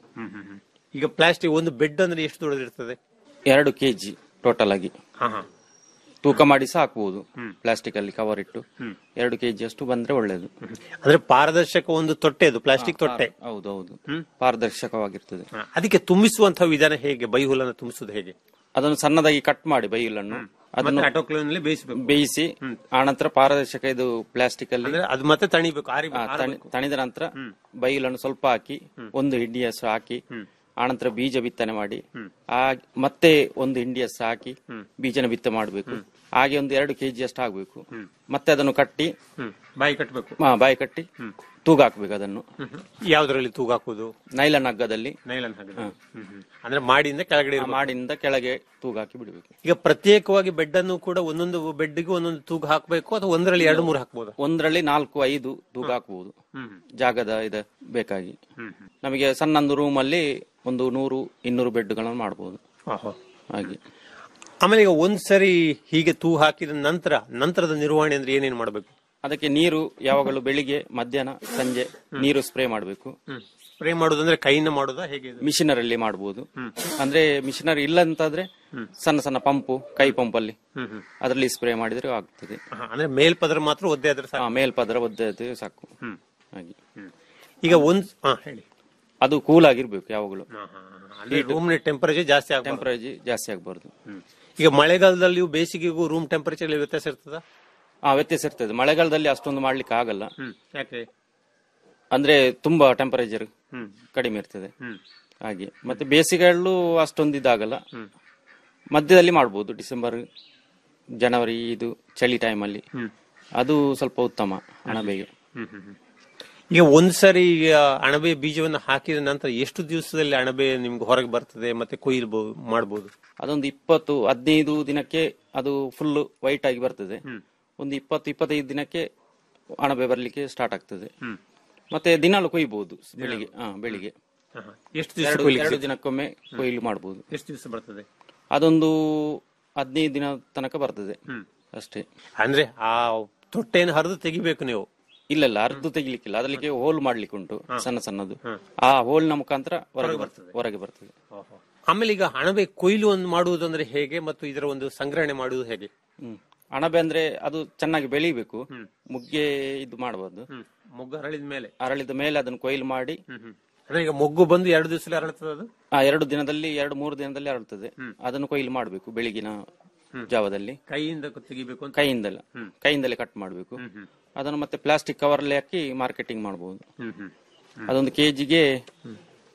K: ಈಗ ಪ್ಲಾಸ್ಟಿಕ್ ಒಂದು ಬೆಡ್ ಅಂದ್ರೆ ಎಷ್ಟು ದೊಡ್ಡದಿರ್ತದೆ
S: ಎರಡು ಕೆಜಿ ಟೋಟಲ್ ಆಗಿ
K: ಹಾ ಹಾ
S: ತೂಕ ಮಾಡಿ ಸಹ ಹಾಕ್ಬಹುದು ಪ್ಲಾಸ್ಟಿಕ್ ಅಲ್ಲಿ ಕವರ್ ಇಟ್ಟು ಎರಡು ಕೆಜಿ ಅಷ್ಟು ಬಂದ್ರೆ ಒಳ್ಳೇದು
K: ಅಂದ್ರೆ ಪಾರದರ್ಶಕ ಒಂದು ತೊಟ್ಟೆ ಅದು ಪ್ಲಾಸ್ಟಿಕ್ ತೊಟ್ಟೆ
S: ಹೌದು ಹೌದು ಪಾರದರ್ಶಕವಾಗಿರ್ತದೆ
K: ಅದಕ್ಕೆ ತುಂಬಿಸುವಂತಹ ವಿಧಾನ ಹೇಗೆ ಬೈ ಹುಲ್ಲನ್ನು ತುಂಬಿಸುವುದು ಹೇಗೆ
S: ಅದನ್ನು ಸಣ್ಣದಾಗಿ ಕಟ್ ಮಾಡಿ ಬೈಲನ್ನು ಅದನ್ನು
K: ಮತ್ತೆ autoclave ನಲ್ಲಿ ಬೇಯಿಸಬೇಕು
S: ಬೇಯಿಸಿ ಆನಂತರ ಪಾರದರ್ಶಕ ಇದು ಪ್ಲಾಸ್ಟಿಕ್ ಅಲ್ಲಿ
K: ಅಂದ್ರೆ ಅದು ಮತ್ತೆ ತಣಿಬೇಕು ಆರಿ
S: ಆ, ತಣಿ- ತಣಿದ ನಂತರ ಬೈಲನ್ನು ಸ್ವಲ್ಪ ಹಾಕಿ ಒಂದು ಹಿಂಡಿಯಷ್ಟು ಹಾಕಿ ಆನಂತರ ಬೀಜ ಬಿತ್ತನೆ ಮಾಡಿ ಆ ಮತ್ತೆ ಒಂದು ಹಿಂಡಿಯಷ್ಟು ಹಾಕಿ ಬೀಜನ ಬಿತ್ತ ಮಾಡಬೇಕು ಹಾಗೆ ಒಂದು ಎರಡು ಕೆಜಿ ಅಷ್ಟು ಆಗ್ಬೇಕು ಮತ್ತೆ ಅದನ್ನು ಕಟ್ಟಿ
K: ಬಾಯಿ ಕಟ್ಟಬೇಕು
S: ಆ, ಬಾಯಿ ಕಟ್ಟಿ ತೂಗ ಹಾಕ್ಬೇಕು ಅದನ್ನು
K: ಯಾವ್ದ್ರಲ್ಲಿ ತೂಗ ಹಾಕುದು
S: ನೈಲನ್ ಹಗ್ಗದಲ್ಲಿ
K: ನೈಲನ್ ಹಾಗೆ ಅಂದ್ರೆ ಮಾಡಿಂದ ಕೆಳಗಡೆ
S: ಆ
K: ಇರ್ಬೇಕು.
S: ಮಾಡಿಂದ ಕೆಳಗೆ ತೂಗ ಹಾಕಿ ಬಿಡಬೇಕು
K: ಈಗ ಪ್ರತ್ಯೇಕವಾಗಿ ಬೆಡ್ ಅನ್ನು ಕೂಡ ಒಂದೊಂದು ಬೆಡ್ಗೆ ಒಂದೊಂದು ತೂಗ ಹಾಕಬೇಕು ಅಥವಾ ಒಂದರಲ್ಲಿ ಎರಡು ಮೂರು ಹಾಕ್ಬೋದು
S: ಒಂದರಲ್ಲಿ ನಾಲ್ಕು ಐದು ತೂಗ ಹಾಕಬಹುದು ಜಾಗದ ಇದ ಬೇಕಾಗಿ ನಮಗೆ ಸಣ್ಣೊಂದು ರೂಮ್ ಅಲ್ಲಿ ಒಂದು ನೂರು ಇನ್ನೂರು ಬೆಡ್ಗಳನ್ನು ಮಾಡಬಹುದು ಹಾಗೆ
K: ಆಮೇಲೆ ಈಗ ಒಂದ್ ಸರಿ ಹೀಗೆ ತೂ ಹಾಕಿದ ನಂತರ ನಂತರದ ನಿರ್ವಹಣೆ ಅಂದ್ರೆ ಏನೇನು ಮಾಡಬೇಕು
S: ಅದಕ್ಕೆ ನೀರು ಯಾವಾಗಲೂ ಬೆಳಿಗ್ಗೆ ಮಧ್ಯಾಹ್ನ ಸಂಜೆ ನೀರು ಸ್ಪ್ರೇ ಮಾಡಬೇಕು
K: ಸ್ಪ್ರೇ ಮಾಡೋದಂದ್ರೆ ಕೈಯಿಂದ ಮಾಡೋದಾ ಹೇಗೆ ಇದು?
S: ಮಿಷನರಲ್ಲಿ ಮಾಡಬಹುದು ಅಂದ್ರೆ ಮಿಷನರಿ ಇಲ್ಲ ಅಂತಾದ್ರೆ ಸಣ್ಣ ಸಣ್ಣ ಪಂಪು ಕೈ ಪಂಪ್ ಅಲ್ಲಿ ಅದರಲ್ಲಿ ಸ್ಪ್ರೇ ಮಾಡಿದ್ರೆ ಆಗ್ತದೆ
K: ಹಾ, ಅಂದ್ರೆ ಮೇಲ್ಪದರ ಮಾತ್ರ ಒದ್ದೆ ಆದ್ರೆ ಸಾಕು.
S: ಹಾ, ಮೇಲ್ಪದರ ಒದ್ದೆ ಸಾಕು ಹಾಗೆ
K: ಈಗ ಒಂದ್ ಹಾ ಹೇಳಿ
S: ಅದು ಕೂಲ್ ಆಗಿರ್ಬೇಕು ಯಾವಾಗಲೂ
K: ಅಂದ್ರೆ ರೂಮ್ ಟೆಂಪರೇಚರ್ ಜಾಸ್ತಿ ಆಗ
S: ಟೆಂಪರೇಚರ್ ಜಾಸ್ತಿ ಆಗಬಾರ್ದು
K: ಈಗ ಮಳೆಗಾಲದಲ್ಲಿಯೂ ಬೇಸಿಗೆಗೂ ರೂಮ್ ಟೆಂಪರೇಚರ್ ವ್ಯತ್ಯಾಸ ಇರ್ತದ
S: ಹಾ ವ್ಯತ್ಯಾಸ ಇರ್ತದೆ ಮಳೆಗಾಲದಲ್ಲಿ ಅಷ್ಟೊಂದು ಮಾಡ್ಲಿಕ್ಕೆ ಆಗಲ್ಲ
K: ಯಾಕೆ
S: ಅಂದ್ರೆ ತುಂಬಾ ಟೆಂಪರೇಚರ್ ಕಡಿಮೆ ಇರ್ತದೆ ಹಾಗೆ ಮತ್ತೆ ಬೇಸಿಗೆಯಲ್ಲೂ ಅಷ್ಟೊಂದು ಇದಾಗಲ್ಲ ಮಧ್ಯದಲ್ಲಿ ಮಾಡ್ಬೋದು ಡಿಸೆಂಬರ್ ಜನವರಿ ಇದು ಚಳಿ ಟೈಮಲ್ಲಿ ಅದು ಸ್ವಲ್ಪ ಉತ್ತಮ ಅಣಬೆಗೆ
K: ಈಗ ಒಂದ್ ಸರಿ ಈಗ ಅಣಬೆ ಬೀಜವನ್ನು ಹಾಕಿದ ನಂತರ ಎಷ್ಟು ದಿವಸದಲ್ಲಿ ಅಣಬೆ ನಿಮ್ಗೆ ಹೊರಗೆ ಬರ್ತದೆ ಮತ್ತೆ ಕೊಯ್ಲ್ಬಹುದು ಮಾಡಬಹುದು
S: ಅದೊಂದು ಇಪ್ಪತ್ತು ಹದಿನೈದು ದಿನಕ್ಕೆ ಅದು ಫುಲ್ ವೈಟ್ ಆಗಿ ಬರ್ತದೆ ಒಂದು ಇಪ್ಪತ್ತು ಇಪ್ಪತ್ತೈದು ದಿನಕ್ಕೆ ಅಣಬೆ ಬರ್ಲಿಕ್ಕೆ ಸ್ಟಾರ್ಟ್ ಆಗ್ತದೆ ಮತ್ತೆ ದಿನಾಲು ಕೊಯ್ಬಹುದು ಬೆಳಿಗ್ಗೆ ಹಾ ಬೆಳಿಗ್ಗೆ
K: ಎಷ್ಟು ದಿವಸ
S: ಎರಡು-
K: ಕೊಯ್ಲಿಕ್ಕೆ
S: ಎರಡು
K: ಸಿಗ್ತದೆ?
S: ದಿನಕ್ಕೊಮ್ಮೆ ಕೊಯ್ಲು ಮಾಡಬಹುದು
K: ಎಷ್ಟು ದಿವಸ ಬರ್ತದೆ
S: ಅದೊಂದು ಹದಿನೈದು ದಿನ ತನಕ ಬರ್ತದೆ ಅಷ್ಟೇ
K: ಅಂದ್ರೆ ಆ ತೊಟ್ಟೆಯನ್ನು ಹರಿದು ತೆಗಿಬೇಕು ನೀವು
S: ಇಲ್ಲ ಇಲ್ಲ ಅರ್ಧ ತೆಗಿಲಿಕ್ಕಿಲ್ಲ ಅದಕ್ಕೆ ಹೋಲ್ ಮಾಡ್ಲಿಕ್ಕೆ ಉಂಟು ಸಣ್ಣ ಸಣ್ಣದು ಆ ಹೋಲ್ನ ಮುಖಾಂತರ ಹೊರಗೆ ಬರ್ತದೆ ಹೊರಗೆ ಬರ್ತದೆ
K: ಆಮೇಲೆ ಈಗ ಅಣಬೆ ಕೊಯ್ಲು ಒಂದು ಮಾಡುವುದಂದ್ರೆ ಹೇಗೆ ಮತ್ತು ಇದರ ಒಂದು ಸಂಗ್ರಹಣೆ ಮಾಡುವುದು ಹೇಗೆ
S: ಹ್ಮ್ ಅಣಬೆ ಅಂದ್ರೆ ಅದು ಚೆನ್ನಾಗಿ ಬೆಳಿಬೇಕು ಮುಗ್ಗೆ ಇದು ಮಾಡಬಾರ್ದು
K: ಮೊಗ್ಗು ಹರಳಿದ ಮೇಲೆ
S: ಅರಳಿದ ಮೇಲೆ ಅದನ್ನು ಕೊಯ್ಲು ಮಾಡಿ
K: ಅಂದ್ರೆ ಈಗ ಮೊಗ್ಗು ಬಂದು ಎರಡು ದಿವಸದಲ್ಲಿ ಹರಳುತ್ತದೆ ಅದು
S: ಆ ಎರಡು ದಿನದಲ್ಲಿ ಎರಡು ಮೂರು ದಿನದಲ್ಲಿ ಅರಳುತ್ತದೆ ಅದನ್ನು ಕೊಯ್ಲು ಮಾಡಬೇಕು ಬೆಳಿಗಿನ ಜಾವದಲ್ಲಿ
K: ಕೈಯಿಂದ ತೆಗಿಬೇಕು ಅಂತ
S: ಕೈಯಿಂದಲ್ಲ ಕೈಯಿಂದಲೇ ಕಟ್ ಮಾಡಬೇಕು ಅದನ್ನು ಮತ್ತೆ ಪ್ಲಾಸ್ಟಿಕ್ ಕವರ್ ಅಲ್ಲಿ ಹಾಕಿ ಮಾರ್ಕೆಟಿಂಗ್ ಮಾಡಬಹುದು ಅದೊಂದು ಕೆಜಿಗೆ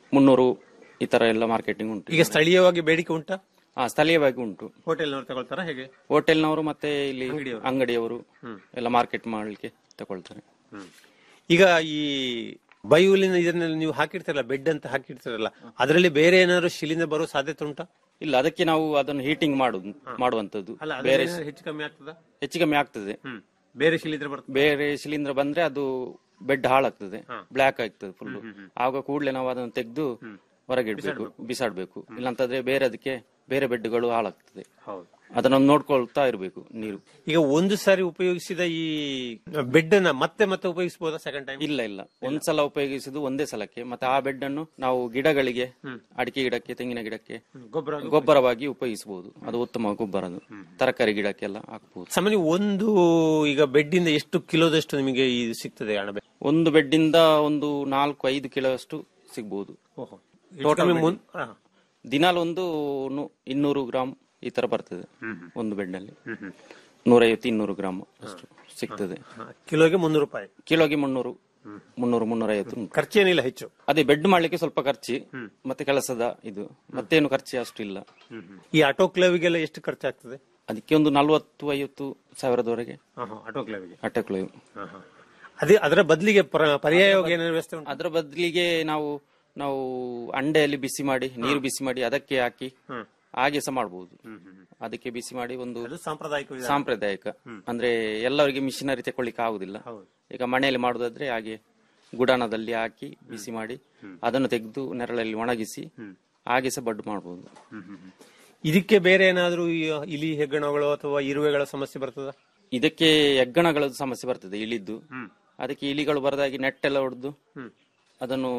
S: ಮುನ್ನೂರು ಈ ತರ ಎಲ್ಲ ಮಾರ್ಕೆಟಿಂಗ್ ಉಂಟು
K: ಈಗ ಸ್ಥಳೀಯವಾಗಿ ಬೇಡಿಕೆ ಉಂಟಾ
S: ಹಾ ಸ್ಥಳೀಯವಾಗಿ ಉಂಟು
K: ಹೋಟೆಲ್ನವ್ರು ತಗೊಳ್ತಾರಾ ಹೇಗೆ
S: ಹೋಟೆಲ್ನವರು ಮತ್ತೆ ಇಲ್ಲಿ
K: ಅಂಗಡಿಯವರು.
S: ಅಂಗಡಿಯವರು
K: ಹ್ಮ್.
S: ಎಲ್ಲ ಮಾರ್ಕೆಟ್ ಮಾಡಲಿಕ್ಕೆ ತಗೊಳ್ತಾರೆ
K: ಈಗ ಈ ಬೈಹುಲಿನ ಇದನ್ನೆಲ್ಲ ನೀವು ಹಾಕಿರ್ತಾರಲ್ಲ ಬೆಡ್ ಅಂತ ಹಾಕಿರ್ತಾರಲ್ಲ ಅದರಲ್ಲಿ ಬೇರೆ ಏನಾದ್ರು ಶಿಲಿಂದ ಬರೋ ಸಾಧ್ಯತೆ ಉಂಟಾ
S: ಇಲ್ಲ ಅದಕ್ಕೆ ನಾವು ಅದನ್ನು ಹೀಟಿಂಗ್ ಮಾಡುದು ಮಾಡುವಂತದ್ದು
K: ಅಲ್ಲ
S: ಬೇರೆ
K: ಬೇರೆ ಹೆಚ್ಚು ಕಮ್ಮಿ ಆಗ್ತದ
S: ಹೆಚ್ಚು ಕಮ್ಮಿ ಆಗ್ತದೆ
K: ಬೇರೆ ಶಿಲಿಂದ್ರ ಬರ್ತದೆ
S: ಬೇರೆ ಶಿಲೀಂಧ್ರ ಬಂದ್ರೆ ಅದು ಬೆಡ್ ಹಾಳಾಗ್ತದೆ ಬ್ಲಾಕ್ ಆಗ್ತದೆ ಫುಲ್ ಆಗ ಕೂಡಲೇ ನಾವು ಅದನ್ನು ತೆಗೆದು ಹೊರಗೆ ಇಡ್ಬೇಕು ಬಿಸಾಡ್ಬೇಕು ಇಲ್ಲಾಂತಂದ್ರೆ ಬೇರೆ ಅದಕ್ಕೆ ಬೇರೆ ಬೆಡ್ಗಳು ಹಾಳಾಗ್ತದೆ ಅದನ್ನ ನೋಡ್ಕೊಳ್ತಾ ಇರಬೇಕು ನೀರು
K: ಈಗ ಒಂದು ಸಾರಿ ಉಪಯೋಗಿಸಿದ ಈ ಬೆಡ್ ಅನ್ನ ಮತ್ತೆ ಮತ್ತೆ ಉಪಯೋಗಿಸಬಹುದಾ ಸೆಕೆಂಡ್ ಟೈಮ್
S: ಇಲ್ಲ ಇಲ್ಲ ಒಂದ್ಸಲ ಉಪಯೋಗಿಸುದು ಒಂದೇ ಸಲಕ್ಕೆ ಮತ್ತೆ ಆ ಬೆಡ್ ಅನ್ನು ನಾವು ಗಿಡಗಳಿಗೆ ಅಡಿಕೆ ಗಿಡಕ್ಕೆ ತೆಂಗಿನ ಗಿಡಕ್ಕೆ
K: ಗೊಬ್ಬರ
S: ಗೊಬ್ಬರವಾಗಿ ಉಪಯೋಗಿಸಬಹುದು ಅದು ಉತ್ತಮ ಗೊಬ್ಬರ ಅದು ತರಕಾರಿ ಗಿಡಕ್ಕೆಲ್ಲ ಹಾಕ್ಬಹುದು
K: ಸಾಮಾನ್ಯ ಒಂದು ಈಗ ಬೆಡ್ ಇಂದ ಎಷ್ಟು ಕಿಲೋದಷ್ಟು ನಿಮಗೆ ಇದು ಸಿಗ್ತದೆ ಅಣಬೆ
S: ಒಂದು ಬೆಡ್ ಇಂದ ಒಂದು ನಾಲ್ಕು ಐದು ಕಿಲೋ ಅಷ್ಟು ಸಿಗ್ಬಹುದು
K: ಕಮ್ಮಿ ಮುನ್- ಹಾ.
S: ದಿನಾಲು ಒಂದು ನು- ಇನ್ನೂರು ಗ್ರಾಮ್ ಈ ತರ ಬರ್ತದೆ ಒಂದು ಬೆಡ್ ಅಲ್ಲಿ ನೂರೈವತ್ತು ಇನ್ನೂರು ಗ್ರಾಮ್ ಅಷ್ಟು ಸಿಗ್ತದೆ
K: ಕಿಲೋಗೆ ಮುನ್ನೂರು ರೂಪಾಯಿ
S: ಕಿಲೋಗೆ ಮುನ್ನೂರು ಮುನ್ನೂರು ಮುನ್ನೂರೈವತ್ತು ಉಂಟು.
K: ಖರ್ಚೇನಿಲ್ಲ ಹೆಚ್ಚು
S: ಅದೇ ಬೆಡ್ ಮಾಡ್ಲಿಕ್ಕೆ ಸ್ವಲ್ಪ ಖರ್ಚು ಮತ್ತೆ ಕೆಲಸದ ಇದು ಮತ್ತೇನು ಖರ್ಚು ಅಷ್ಟು ಇಲ್ಲ
K: ಈ ಆಟೋಕ್ಲೇವಿಗೆಲ್ಲ ಎಷ್ಟು ಖರ್ಚಾಗ್ತದೆ
S: ಅದಕ್ಕೆ ಒಂದು ನಲ್ವತ್ತು ಐವತ್ತು ಸಾವಿರದವರೆಗೆ
K: ಆಟೋಕ್ಲೇವಿಗೆ
S: ಅಟಕ್ಲೇವ್
K: ಅದೇ ಅದರ ಬದಲಿಗೆ ಪರ್ಯಾಯವಾಗಿ ಏನಾದ್ರು ವ್ಯವಸ್ಥೆ ಉಂಟು
S: ಅದರ ಬದಲಿಗೆ ನಾವು ನಾವು ಅಂಡೆಯಲ್ಲಿ ಬಿಸಿ ಮಾಡಿ ನೀರು ಬಿಸಿ ಮಾಡಿ ಅದಕ್ಕೆ ಹಾಕಿ ಹಾಗೆ ಸಹ ಮಾಡಬಹುದು ಅದಕ್ಕೆ ಬಿಸಿ ಮಾಡಿ ಒಂದು
K: ಸಾಂಪ್ರದಾಯಿಕ ವಿಧಾನ.
S: ಸಾಂಪ್ರದಾಯಿಕ ಅಂದ್ರೆ ಎಲ್ಲರಿಗೆ ಮಿಷಿನರಿ ತಕೊಳ್ಳಿಕ್ಕೆ ಆಗುದಿಲ್ಲ ಈಗ ಮನೆಯಲ್ಲಿ ಮಾಡುದಾದ್ರೆ ಹಾಗೆ ಗುಡಾಣದಲ್ಲಿ ಹಾಕಿ ಬಿಸಿ ಮಾಡಿ ಅದನ್ನು ತೆಗೆದು ನೆರಳಲ್ಲಿ ಒಣಗಿಸಿ ಹಾಗೆ ಸಹ ಬಡ್ ಮಾಡಬಹುದು
K: ಇದಕ್ಕೆ ಬೇರೆ ಏನಾದ್ರು ಈ ಇಲಿ ಹೆಗ್ಗಣಗಳು ಅಥವಾ ಇರುವೆಗಳ ಸಮಸ್ಯೆ ಬರ್ತದ
S: ಇದಕ್ಕೆ ಹೆಗ್ಗಣಗಳ ಸಮಸ್ಯೆ ಬರ್ತದೆ ಇಳಿದ್ದು ಅದಕ್ಕೆ ಇಲಿಗಳು ಬರದಾಗಿ ನೆಟ್ ಎಲ್ಲ ಹೊಡೆದು ಅದನ್ನು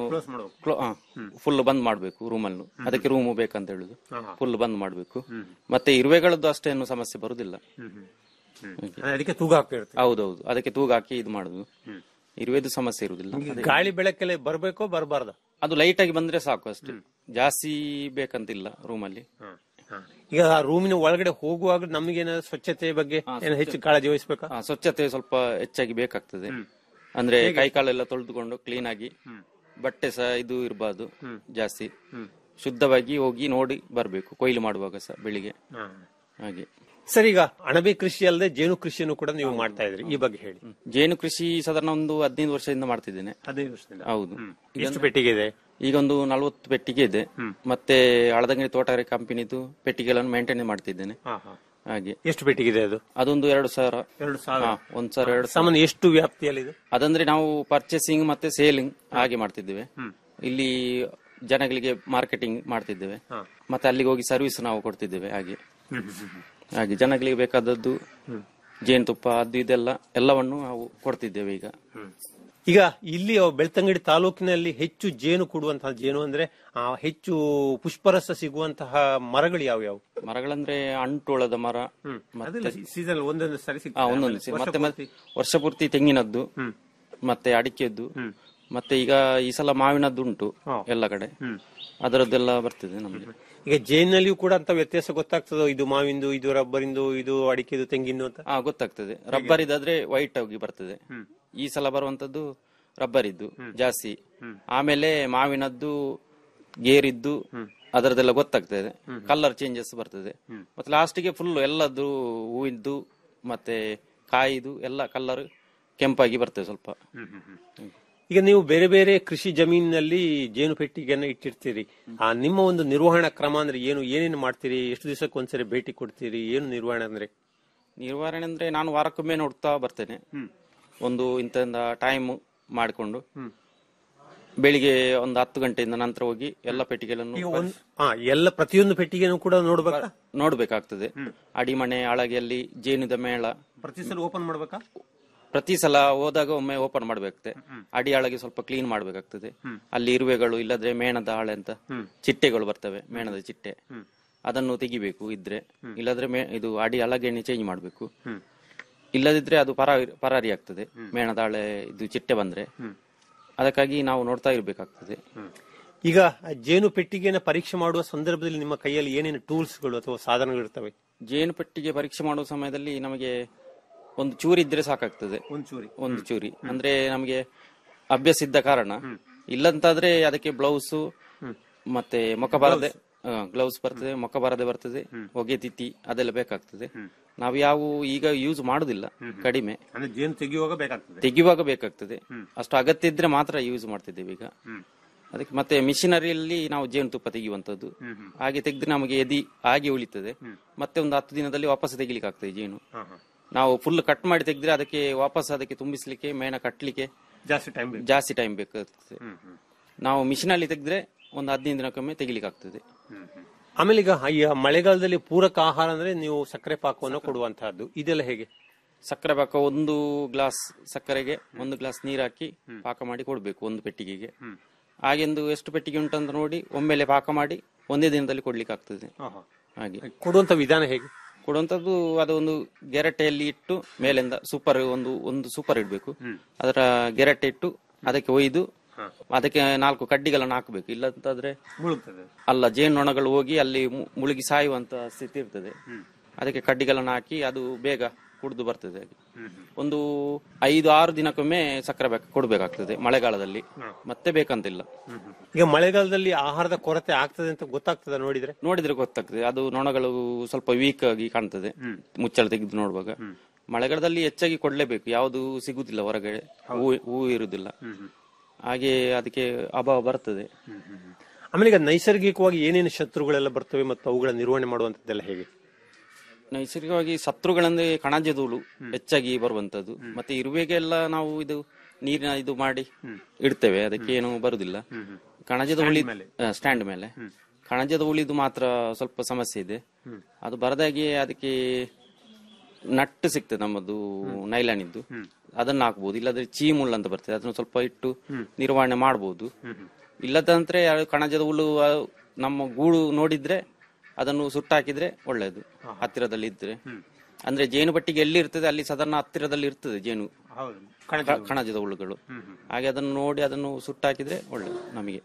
S: ಫುಲ್ ಬಂದ್ ಮಾಡಬೇಕು ರೂಮನ್ನು ಅದಕ್ಕೆ ರೂಮು ಬೇಕಂತ ಹೇಳುದು ಫುಲ್ ಬಂದ್ ಮಾಡಬೇಕು ಮತ್ತೆ ಇರುವೆಗಳದ್ದು ಅಷ್ಟೇನು ಸಮಸ್ಯೆ ಬರುದಿಲ್ಲ
K: ಅದಕ್ಕೆ ತೂಗ ಹಾಕ್ತಿರುತ್ತೆ
S: ಹೌದೌದು ಅದಕ್ಕೆ ತೂಗ ಹಾಕಿ ಇದು ಮಾಡುದು ಇರುವೆದು ಸಮಸ್ಯೆ ಇರುವುದಿಲ್ಲ ಅದೇ-
K: ಗಾಳಿ ಬೆಳಕೆಲ್ಲ ಬರಬೇಕೋ ಬರಬಾರ್ದ
S: ಅದು ಲೈಟ್ ಆಗಿ ಬಂದ್ರೆ ಸಾಕು ಅಷ್ಟೇ ಜಾಸ್ತಿ ಬೇಕಂತಿಲ್ಲ ರೂಮಲ್ಲಿ
K: ಈಗ ಆ ರೂಮಿನ ಒಳಗಡೆ ಹೋಗುವಾಗ ನಮಗೇನಾದ್ರು ಸ್ವಚ್ಛತೆ ಬಗ್ಗೆ ಏನೋ ಹೆಚ್ಚು ಕಾಳಜಿ ವಹಿಸ್ಬೇಕಾ
S: ಆ, ಸ್ವಚ್ಛತೆ ಸ್ವಲ್ಪ ಹೆಚ್ಚಾಗಿ ಬೇಕಾಗ್ತದೆ ಅಂದ್ರೆ ಕೈ ಕಾಲೆಲ್ಲ ತೊಳೆದುಕೊಂಡು ಕ್ಲೀನ್ ಆಗಿ ಬಟ್ಟೆ ಸಹ ಇದು ಇರಬಾರ್ದು ಜಾಸ್ತಿ ಶುದ್ಧವಾಗಿ ಹೋಗಿ ನೋಡಿ ಬರ್ಬೇಕು ಕೊಯ್ಲು ಮಾಡುವಾಗ ಸಹ ಬೆಳಿಗ್ಗೆ ಹಾಗೆ
K: ಸರ್ ಈಗ ಅಣಬೆ ಕೃಷಿ ಅಲ್ಲದೆ ಜೇನು ಕೃಷಿಯನ್ನು ಕೂಡ ನೀವು ಮಾಡ್ತಾ ಇದ್ರಿ ಈ ಬಗ್ಗೆ ಹೇಳಿ
S: ಜೇನು ಕೃಷಿ ಸಾಧಾರಣ ಒಂದು ಹದಿನೈದು ವರ್ಷದಿಂದ ಮಾಡ್ತಿದ್ದೇನೆ
K: ಹದಿನೈದು ವರ್ಷದಿಂದ
S: ಹೌದು
K: ಎಷ್ಟು ಪೆಟ್ಟಿಗೆ ಇದೆ
S: ಈಗ ಒಂದು ನಲವತ್ತು ಪೆಟ್ಟಿಗೆ ಇದೆ ಮತ್ತೆ ಹಳದಂಗಡಿ ತೋಟಗಾರಿಕೆ ಕಂಪನಿದು ಪೆಟ್ಟಿಗೆಗಳನ್ನು ಮೇಂಟೈನ್ ಮಾಡ್ತಿದ್ದೇನೆ ಹಾಗೆ
K: ಎಷ್ಟು ಪೆಟ್ಟಿಗೆ ಇದೆ ಅದು
S: ಅದೊಂದು ಎರಡು ಸಾವಿರ
K: ಎರಡು ಸಾವಿರ
S: ಹಾ, ಒಂದ್ ಸಾವಿರ ಎರಡು ಸಾವಿರ.
K: ಸಾಮಾನ್ಯ ಎಷ್ಟು ವ್ಯಾಪ್ತಿಯಲ್ಲಿ ಇದು
S: ಅದಂದ್ರೆ ನಾವು ಪರ್ಚೇಸಿಂಗ್ ಮತ್ತೆ ಸೇಲಿಂಗ್ ಹಾಗೆ ಮಾಡ್ತಿದ್ದೇವೆ ಇಲ್ಲಿ ಜನಗಳಿಗೆ ಮಾರ್ಕೆಟಿಂಗ್ ಮಾಡ್ತಿದ್ದೇವೆ ಮತ್ತೆ ಅಲ್ಲಿಗೆ ಹೋಗಿ ಸರ್ವಿಸ್ ನಾವು ಕೊಡ್ತಿದ್ದೇವೆ ಹಾಗೆ ಹಾಗೆ ಜನಗಳಿಗೆ ಬೇಕಾದದ್ದು ಜೇನುತುಪ್ಪ ಅದು ಇದೆಲ್ಲ ಎಲ್ಲವನ್ನು ನಾವು ಕೊಡ್ತಿದ್ದೇವೆ ಈಗ
K: ಈಗ ಇಲ್ಲಿ ಬೆಳ್ತಂಗಡಿ ತಾಲೂಕಿನಲ್ಲಿ ಹೆಚ್ಚು ಜೇನು ಕೊಡುವಂತಹ ಜೇನು ಅಂದ್ರೆ ಆ, ಹೆಚ್ಚು ಪುಷ್ಪರಸ ಸಿಗುವಂತಹ ಮರಗಳು ಯಾವ್ಯಾವು
S: ಮರಗಳಂದ್ರೆ ಅಂಟೋಳದ ಮರ
K: ಅದೆಲ್ಲ ಸೀಸನ್ ಒಂದೊಂದು ಸರಿ
S: ಆ,
K: ಸಿಗ್ತದೆ
S: ಒಂದೊಂದು ಸಿ-
K: ವರ್ಷ
S: ಮತ್ತೆ ಮತ್ತೆ
K: ಪೂರ್ತಿ.
S: ವರ್ಷ ಪೂರ್ತಿ ತೆಂಗಿನದ್ದು ಮತ್ತೆ ಅಡಿಕೆದ್ದು ಮತ್ತೆ ಈಗ ಈ ಸಲ ಮಾವಿನದ್ದು ಉಂಟು ಎಲ್ಲ ಕಡೆ ಅದರದ್ದೆಲ್ಲ ಬರ್ತದೆ ನಮಗೆ
K: ಈಗ ಜೇನಿನಲ್ಲಿಯೂ ಕೂಡ ಅಂತ ವ್ಯತ್ಯಾಸ ಗೊತ್ತಾಗ್ತದೋ ಇದು ಮಾವಿಂದು ಇದು ರಬ್ಬರಿಂದು ಇದು ಅಡಿಕೆದು ತೆಂಗಿನ ಅಂತ
S: ಹಾ ಗೊತ್ತಾಗ್ತದೆ ರಬ್ಬರ್ ಇದಾದ್ರೆ ವೈಟ್ ಆಗಿ ಬರ್ತದೆ ಈ ಸಲ ಬರುವಂತದ್ದು ರಬ್ಬರ್ ಇದ್ದು ಜಾಸ್ತಿ ಆಮೇಲೆ ಮಾವಿನದ್ದು ಗೇರಿದ್ದು ಅದರದೆಲ್ಲ ಗೊತ್ತಾಗ್ತದೆ ಕಲರ್ ಚೇಂಜಸ್ ಬರ್ತದೆ ಮತ್ತೆ ಲಾಸ್ಟಿಗೆ ಫುಲ್ ಎಲ್ಲದ್ದು ಹೂವಿದ್ದು ಮತ್ತೆ ಕಾಯಿದು ಎಲ್ಲ ಕಲರ್ ಕೆಂಪಾಗಿ ಬರ್ತದೆ ಸ್ವಲ್ಪ
K: ಈಗ ನೀವು ಬೇರೆ ಬೇರೆ ಕೃಷಿ ಜಮೀನಿನಲ್ಲಿ ಜೇನು ಪೆಟ್ಟಿಗೆಯನ್ನ ಇಟ್ಟಿರ್ತೀರಿ ಆ ನಿಮ್ಮ ಒಂದು ನಿರ್ವಹಣಾ ಕ್ರಮ ಅಂದ್ರೆ ಏನು ಏನೇನು ಮಾಡ್ತೀರಿ ಎಷ್ಟು ದಿವಸಕ್ಕೆ ಒಂದ್ಸರಿ ಭೇಟಿ ಕೊಡ್ತೀರಿ ಏನು ನಿರ್ವಹಣೆ ಅಂದ್ರೆ
S: ನಿರ್ವಹಣೆ ಅಂದ್ರೆ ನಾನು ವಾರಕ್ಕೊಮ್ಮೆ ನೋಡ್ತಾ ಬರ್ತೇನೆ ಒಂದು ಇಂತ ಟೈಮ್ ಮಾಡಿಕೊಂಡು ಬೆಳಿಗ್ಗೆ ಒಂದು ಹತ್ತು ಗಂಟೆಯಿಂದ ನಂತರ ಹೋಗಿ ಎಲ್ಲ ಪೆಟ್ಟಿಗೆಗಳನ್ನು
K: ಹಾ ಎಲ್ಲ ಪ್ರತಿಯೊಂದು ಪೆಟ್ಟಿಗೆನೂ ಕೂಡ ನೋಡ್ಬೇಕಾ
S: ನೋಡ್ಬೇಕಾಗ್ತದೆ ಅಡಿಮನೆ ಅಳಗೆಯಲ್ಲಿ ಜೇನುದ ಮೇಳ
K: ಪ್ರತಿ ಸಲ ಓಪನ್ ಮಾಡ್ಬೇಕಾ
S: ಪ್ರತಿ ಸಲ ಹೋದಾಗ ಒಮ್ಮೆ ಓಪನ್ ಮಾಡ್ಬೇಕಾಗ್ತದೆ ಅಡಿ ಅಳಗೆ ಸ್ವಲ್ಪ ಕ್ಲೀನ್ ಮಾಡ್ಬೇಕಾಗ್ತದೆ ಅಲ್ಲಿ ಇರುವೆಗಳು ಇಲ್ಲದ್ರೆ ಮೇಣದ ಹಾಳೆ ಅಂತ ಚಿಟ್ಟೆಗಳು ಬರ್ತವೆ ಮೇಣದ ಚಿಟ್ಟೆ ಅದನ್ನು ತೆಗಿಬೇಕು ಇದ್ರೆ ಇಲ್ಲದ್ರೆ ಮೇ- ಇದು ಅಡಿ ಅಳಗೆಣ್ಣೆ ಚೇಂಜ್ ಮಾಡ್ಬೇಕು ಇಲ್ಲದಿದ್ರೆ ಅದು ಪರಾರಿ ಪರಾರಿ ಆಗ್ತದೆ ಮೇಣದ ಹಾಳೆ ಇದು ಚಿಟ್ಟೆ ಬಂದ್ರೆ ಅದಕ್ಕಾಗಿ ನಾವು ನೋಡ್ತಾ ಇರ್ಬೇಕಾಗ್ತದೆ
K: ಈಗ ಆ ಜೇನು ಪೆಟ್ಟಿಗೆನ ಪರೀಕ್ಷೆ ಮಾಡುವ ಸಂದರ್ಭದಲ್ಲಿ ನಿಮ್ಮ ಕೈಯಲ್ಲಿ ಏನೇನು ಟೂಲ್ಸ್ಗಳು ಅಥವಾ ಸಾಧನಗಳು ಇರ್ತವೆ
S: ಜೇನು ಪೆಟ್ಟಿಗೆ ಪರೀಕ್ಷೆ ಮಾಡುವ ಸಮಯದಲ್ಲಿ ನಮಗೆ ಒಂದು ಚೂರಿ ಇದ್ರೆ ಸಾಕಾಗ್ತದೆ
K: ಒಂದು ಚೂರಿ
S: ಒಂದು ಚೂರಿ ಅಂದ್ರೆ ನಮಗೆ ಅಭ್ಯಾಸ ಇದ್ದ ಕಾರಣ ಇಲ್ಲಂತಾದ್ರೆ ಅದಕ್ಕೆ ಬ್ಲೌಸ್ ಮತ್ತೆ ಮುಖ ಬರದೆ ಗ್ಲೌಸ್ ಬರ್ತದೆ ಮುಖ ಬರದೆ ಬರ್ತದೆ ಹೊಗೆ ತಿತ್ತಿ ಅದೆಲ್ಲ ಬೇಕಾಗ್ತದೆ ನಾವು ಯಾವ ಈಗ ಯೂಸ್ ಮಾಡುದಿಲ್ಲ ಕಡಿಮೆ
K: ಅಂದ್ರೆ ಜೇನು ತೆಗೆಯುವಾಗ ಬೇಕಾಗ್ತದೆ
S: ತೆಗೆಯುವಾಗ ಬೇಕಾಗ್ತದೆ ಅಷ್ಟು ಅಗತ್ಯ ಇದ್ರೆ ಮಾತ್ರ ಯೂಸ್ ಮಾಡ್ತಿದ್ದೇವೆ ಈಗ ಅದಕ್ಕೆ ಮತ್ತೆ ಮಿಷಿನರಿಯಲ್ಲಿ ನಾವು ಜೇನುತುಪ್ಪ ತೆಗೆಯುವಂತದ್ದು ಹಾಗೆ ತೆಗೆದ್ರೆ ನಮಗೆ ಎದಿ ಹಾಗೆ ಉಳಿತದೆ ಮತ್ತೆ ಒಂದು ಹತ್ತು ದಿನದಲ್ಲಿ ವಾಪಸ್ ತೆಗಿಲಿಕ್ಕೆ ಆಗ್ತದೆ ಜೇನು ನಾವು ಫುಲ್ ಕಟ್ ಮಾಡಿ ತೆಗೆದ್ರೆ ಅದಕ್ಕೆ ವಾಪಸ್ ಅದಕ್ಕೆ ತುಂಬಿಸ್ಲಿಕ್ಕೆ ಮೇಣ ಕಟ್ಲಿಕ್ಕೆ
K: ಜಾಸ್ತಿ ಟೈಮ್
S: ಜಾಸ್ತಿ ಟೈಮ್ ಬೇಕಾಗ್ತದೆ ನಾವು ಮಿಷಿನ್ ಅಲ್ಲಿ ತೆಗೆದ್ರೆ ಒಂದು ಹದಿನೈದು ದಿನಕ್ಕೊಮ್ಮೆ ತೆಗಿಲಿಕ್ಕೆ ಆಗ್ತದೆ
K: ಆಮೇಲೆ ಈಗ ಈ ಮಳೆಗಾಲದಲ್ಲಿ ಪೂರಕ ಆಹಾರ ಅಂದ್ರೆ ನೀವು ಸಕ್ಕರೆ ಪಾಕವನ್ನು ಕೊಡುವಂತಹದ್ದು ಇದೆಲ್ಲ ಹೇಗೆ
S: ಸಕ್ಕರೆ ಪಾಕ ಒಂದು ಗ್ಲಾಸ್ ಸಕ್ಕರೆಗೆ ಒಂದು ಗ್ಲಾಸ್ ನೀರು ಹಾಕಿ ಪಾಕ ಮಾಡಿ ಕೊಡ್ಬೇಕು ಒಂದು ಪೆಟ್ಟಿಗೆಗೆ ಹಾಗೆಂದು ಎಷ್ಟು ಪೆಟ್ಟಿಗೆ ಉಂಟಂತ ನೋಡಿ ಒಮ್ಮೆಲೆ ಪಾಕ ಮಾಡಿ ಒಂದೇ ದಿನದಲ್ಲಿ ಕೊಡ್ಲಿಕ್ಕೆ ಆಗ್ತದೆ ಹಾಗೆ
K: ಕೊಡುವಂತ ವಿಧಾನ ಹೇಗೆ
S: ಕೊಡುವಂತದ್ದು ಅದೊಂದು ಗೆರಟೆಯಲ್ಲಿ ಇಟ್ಟು ಮೇಲಿಂದ ಸೂಪರ್ ಒಂದು ಒಂದು ಸೂಪರ್ ಇಡ್ಬೇಕು ಅದರ ಗೆರಟೆ ಇಟ್ಟು ಅದಕ್ಕೆ ಒಯ್ದು ಅದಕ್ಕೆ ನಾಲ್ಕು ಕಡ್ಡಿಗಳನ್ನು ಹಾಕಬೇಕು ಇಲ್ಲಂತಾದ್ರೆ
K: ಮುಳುಗ್ತದೆ
S: ಅಲ್ಲ ಜೇನ್ನೊಣಗಳು ಹೋಗಿ ಅಲ್ಲಿ ಮು- ಮುಳುಗಿ ಸಾಯುವಂತ ಸ್ಥಿತಿ ಇರ್ತದೆ ಅದಕ್ಕೆ ಕಡ್ಡಿಗಳನ್ನು ಹಾಕಿ ಅದು ಬೇಗ ಕುಡಿದು ಬರ್ತದೆ ಹಾಗೆ. ಒಂದು ಐದು ಆರು ದಿನಕ್ಕೊಮ್ಮೆ ಸಕ್ಕರೆ ಬೇಕು ಕೊಡ್ಬೇಕಾಗ್ತದೆ ಮಳೆಗಾಲದಲ್ಲಿ ಮತ್ತೆ ಬೇಕಂತಿಲ್ಲ
K: ಈಗ ಮಳೆಗಾಲದಲ್ಲಿ ಆಹಾರದ ಕೊರತೆ ಆಗ್ತದೆ ಅಂತ ಗೊತ್ತಾಗ್ತದ ನೋಡಿದ್ರೆ
S: ನೋಡಿದ್ರೆ ಗೊತ್ತಾಗ್ತದೆ ಅದು ನೊಣಗಳು ಸ್ವಲ್ಪ ವೀಕ್ ಆಗಿ ಕಾಣ್ತದೆ ಮುಚ್ಚಳ ತೆಗೆದು ನೋಡುವಾಗ ಮಳೆಗಾಲದಲ್ಲಿ ಹೆಚ್ಚಾಗಿ ಕೊಡ್ಲೇಬೇಕು ಯಾವುದು ಸಿಗುದಿಲ್ಲ ಹೊರಗಡೆ ಹೂ ಹೂ ಇರುದಿಲ್ಲ ಹಾಗೆ ಅದಕ್ಕೆ ಅಭಾವ ಬರ್ತದೆ
K: ಆಮೇಲೆ ಈಗ ನೈಸರ್ಗಿಕವಾಗಿ ಏನೇನು ಶತ್ರುಗಳೆಲ್ಲ ಬರ್ತವೆ ಮತ್ತು ಅವುಗಳ ನಿರ್ವಹಣೆ ಮಾಡುವಂತದ್ದೆಲ್ಲ ಹೇಗೆ
S: ನೈಸರ್ಗಿಕವಾಗಿ ಶತ್ರುಗಳಂದ್ರೆ ಕಣಜದೂಳು ಹೆಚ್ಚಾಗಿ ಬರುವಂತದ್ದು ಮತ್ತೆ ಇರುವೆಗೆಲ್ಲ ನಾವು ಇದು ನೀರಿನ ಇದು ಮಾಡಿ ಇಡ್ತೇವೆ ಅದಕ್ಕೆ ಏನು ಬರುದಿಲ್ಲ ಕಣಜದ ಹುಳಿ ಸ್ಟ್ಯಾಂಡ್ ಮೇಲೆ ಕಣಜದ ಉಳಿದು ಮಾತ್ರ ಸ್ವಲ್ಪ ಸಮಸ್ಯೆ ಇದೆ ಅದು ಬರದಾಗಿ ಅದಕ್ಕೆ ನಟ್ಟು ಸಿಗ್ತದೆ ನಮ್ಮದು ನೈಲಾನ್ ಇದ್ದು ಅದನ್ನ ಹಾಕ್ಬೋದು ಇಲ್ಲದ್ರೆ ಚೀಮುಳ್ಳು ಅಂತ ಬರ್ತದೆ ಅದನ್ನ ಸ್ವಲ್ಪ ಇಟ್ಟು ನಿರ್ವಹಣೆ ಮಾಡಬಹುದು ಇಲ್ಲದಂದ್ರೆ ಅದು ಕಣಜದ ಹುಳು ಆ, ನಮ್ಮ ಗೂಡು ನೋಡಿದ್ರೆ ಅದನ್ನು ಸುಟ್ಟಾಕಿದ್ರೆ ಒಳ್ಳೇದು ಹತ್ತಿರದಲ್ಲಿ ಇದ್ರೆ ಅಂದ್ರೆ ಜೇನು ಪಟ್ಟಿಗೆ ಎಲ್ಲಿ ಇರ್ತದೆ ಅಲ್ಲಿ ಸಾಧಾರಣ ಹತ್ತಿರದಲ್ಲಿ ಇರ್ತದೆ ಜೇನು ಕ- ಕಣಜದ ಹುಳುಗಳು ಹಾಗೆ ಅದನ್ನು ನೋಡಿ ಅದನ್ನು ಸುಟ್ಟಾಕಿದ್ರೆ ಒಳ್ಳೇದು ನಮಗೆ